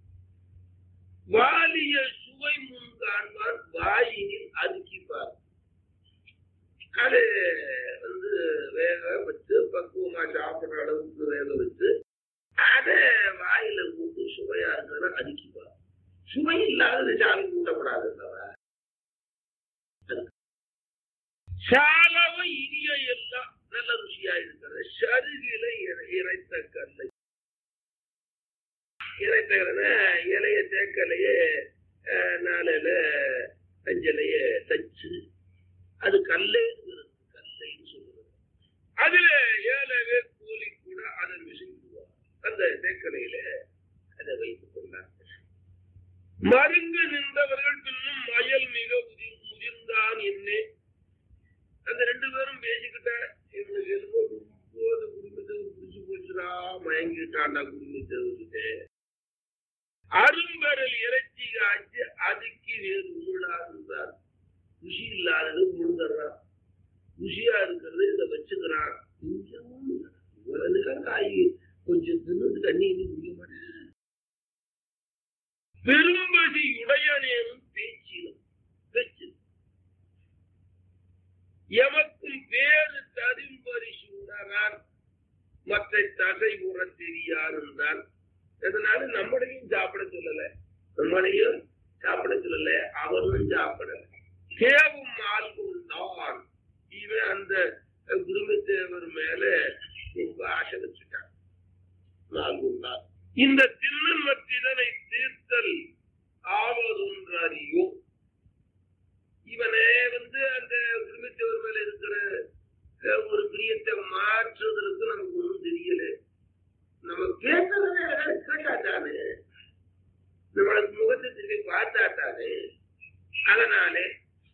S4: வாலிய சுவை முன் காண்பான் வாயினில் அதுக்கிப்பார் அது வந்து வேக வச்சு பக்குவமா சாப்பிடுற அளவுக்கு வேக வச்சு அதை வாயில போட்டு சுவையா இருக்கிறத அதுக்கிப்பார் சுவை இல்லாதது சாமி கூட்டப்படாது அல்லவா சாலவ இனிய எல்லாம் நல்ல ருசியா இருக்கிறது சருகில இறை- இறைத்த கல்லை இறைத்தகன இலைய தேக்கலையே அஹ், நாளையில அஞ்சலைய தச்சு அது கல்லே கல்லைன்னு சொல்லுறது அதுல ஏழவே கூலி கூட அதை விசுங்குவார் அந்த தேக்கலையில அதை வைத்துக் கொண்டார் மருங்கு நின்றவர்கள் பின்னும் மயல் மிக உதிர் முதிர்ந்தான் என்னே அந்த ரெண்டு பேரும் பேசிக்கிட்டா இவனுக்கு என்னமோ ரொம்ப அந்த குடும்பத்தை பிடிச்சு போச்சுடா மயங்கிட்டான்டா குடும்பத்தை அரும்பரல் இறைச்சி காய்ச்சி அதுக்கு வேறு ஊழா இருந்தார் ருசி இல்லாதது முழுந்துடுறான் ருசியா இருக்கிறது இதை வச்சுக்கிறான் கொஞ்சமும் இல்லை. இவ்வளவு நேரம் காய் கொஞ்சம் தின்னு தண்ணி இன்னும் குடிக்க மாட்டேன் பெரும்பதி உடையனேனும் பேச்சிலும் பேச்சு எமக்கும் வேறு தரும்பரிசு உணரான் மற்ற தசை உற தெரியாருந்தான் அதனால நம்மளையும் சாப்பிட சொல்லல நம்மளையும் சாப்பிட சொல்லல அவனும் சாப்பிடல தேவும் ஆள்கும் தான் இவன் அந்த குருமத்தேவர் மேல ரொம்ப ஆசை வச்சுட்டான் நான்கும் தான் இந்த திண்ணன் மற்றிதனை தீர்த்தல் ஆவதொன்று அறியும் இவனே வந்து அந்த குருமத்தேவர் மேல இருக்கிற அஹ், ஒரு பிரியத்தை மாற்றுவதற்கு நமக்கு ஒன்றும் தெரியல நம்ம பேசுறத கேட்டாத்தானே நம்மளுக்கு முகத்தை திரும்பி பார்த்தாத்தானே அதனாலே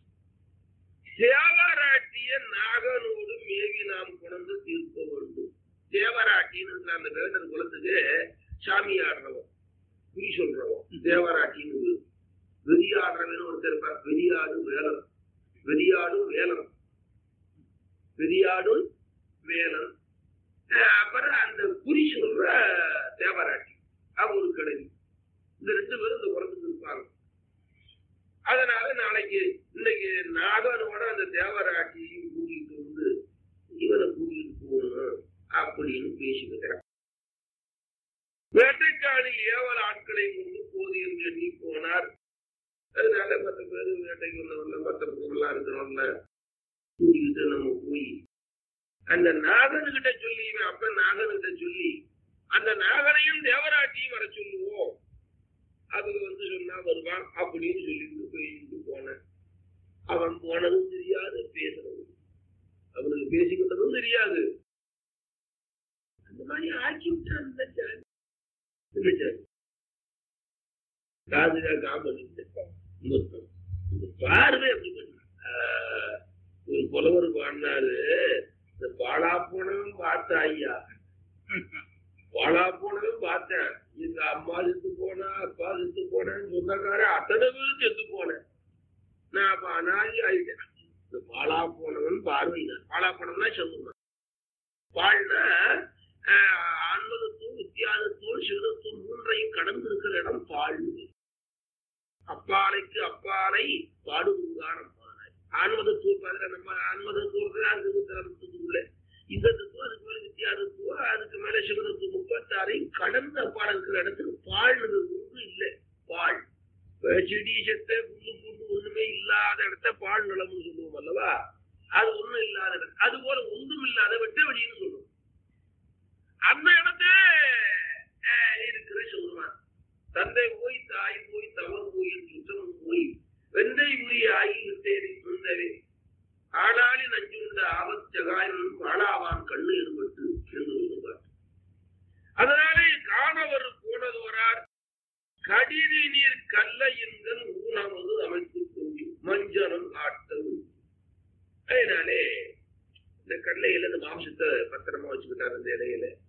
S4: தேவராட்டிய நாகனோடு மேவி நாம் கொண்டு தீர்க்க வேண்டும் தேவராட்டின்னு இருக்கிற அந்த வேடர் குலத்துக்கு சாமி ஆடுறவன் குறி சொல்றவன் தேவராட்டின்னு வெறியாடுறவன் ஒருத்தர் இருப்பார் வெறியாடு வேலன் வெறியாடும் வேலன் வெறியாடும் வேலன் அஹ் அப்புறம் அந்த குறி சொல்ற தேவராட்டி அவ ஒரு கிழவி இந்த ரெண்டு பேரும் இந்த குளத்துக்கு இருப்பாங்க அதனால நாளைக்கு இன்னைக்கு நாகனோட அந்த தேவராட்டியையும் கூட்டிட்டு வந்து இவனை கூட்டிட்டு போகணும் அப்படின்னு பேசிக்கிட்டான் வேட்டைக்காணில் ஏவல் ஆட்களை கொண்டு போது என்று எண்ணி போனார் அதனால மற்ற பேரு வேட்டைக்கு வந்தவன்ல மற்ற பொருளா இருக்கிறவன்ல கூட்டிக்கிட்டு நம்ம போய் அந்த நாகன்கிட்ட சொல்லி இவன் அப்ப நாகன்கிட்ட சொல்லி அந்த நாகனையும் தேவராட்டியும் வர சொல்லுவோம் அது வந்து சொன்னா வருவான் அப்படின்னு சொல்லிட்டு போயிட்டு போனேன் அவன் போனதும் தெரியாது பேசுறதும் அவனுக்கு பேசிக்கிட்டதும் தெரியாது அந்த மாதிரி ஆக்கி விட்டான் இந்த ஜாதி. இந்த ஜாதி. காது கேட்காம நின்னுட்டான். இன்னொருத்தன். இந்த பார்வை அப்படி பண்ணான். ஆஹ், ஒரு புலவர் பாடினாரு இந்த பாழா போனவன் பார்த்த ஐயா பாழா போனவன் பார்த்தேன் எங்க அம்மா செத்து போனா அப்பா செத்து போனேன்னு சொந்தக்காரன் அத்தனை பேரும் செத்து போனேன் நான் அப்ப அனாதி ஆயிட்டேன் இந்த பாழா போனவன் பார்வையினார் பாழா போனவனா சொல்லுவான் பாழ்னா ஆஹ், ஆன்மகத்துவம் வித்தியாசத்துவம் சிவனத்துவம் மூன்றையும் கடந்து இருக்கிற இடம் பாழ்னு அப்பாலைக்கு அப்பாலை பாடுங்காரம் பாராய் ஆன்மதத்துவம் பாருங்க நம்ம ஆன்மதத்துவத்துல அதுக்கு தரத்துக்குள்ள இந்த தத்துவம் அதுக்கு மேல வித்தியாசத்துவம் அதுக்கு மேல சிவதத்துவம் முப்பத்தாறையும் கடந்து அப்பால இருக்கிற இடத்துக்கு பாழ்னது ஒன்றும் இல்லை செடி செத்த புல்லு பூண்டு ஒண்ணுமே இல்லாத இடத்த பால் நிலம்னு சொல்லுவோம் அல்லவா அது ஒண்ணும் இல்லாத இடம் அது போல ஒன்றும் இல்லாத வெட்ட வெளின்னு சொல்லுவோம் அந்த இடத்த அஹ், இருக்கிற சொல்லுவான் தந்தை போய் தாய் போய் தவம் போய் சுத்தம் போய் வெந்தை உரிய ஆகி விட்டேரி சுந்தரே ஆடாளி நஞ்சுண்ட ஆபத்தகாயம் ஆளாவான் கண்ணு ஏற்பட்டு என்று சொல்லுவார் அதனாலே காணவர் போனதோரார் கடிதி நீர் கல்ல என்கண் ஊனமது அமைத்துக் கொண்டு மஞ்சனம் காட்டவும் அதனாலே இந்த கடலையில இந்த மாம்சத்தை பத்திரமா வச்சுக்கிட்டார் அந்த இலையில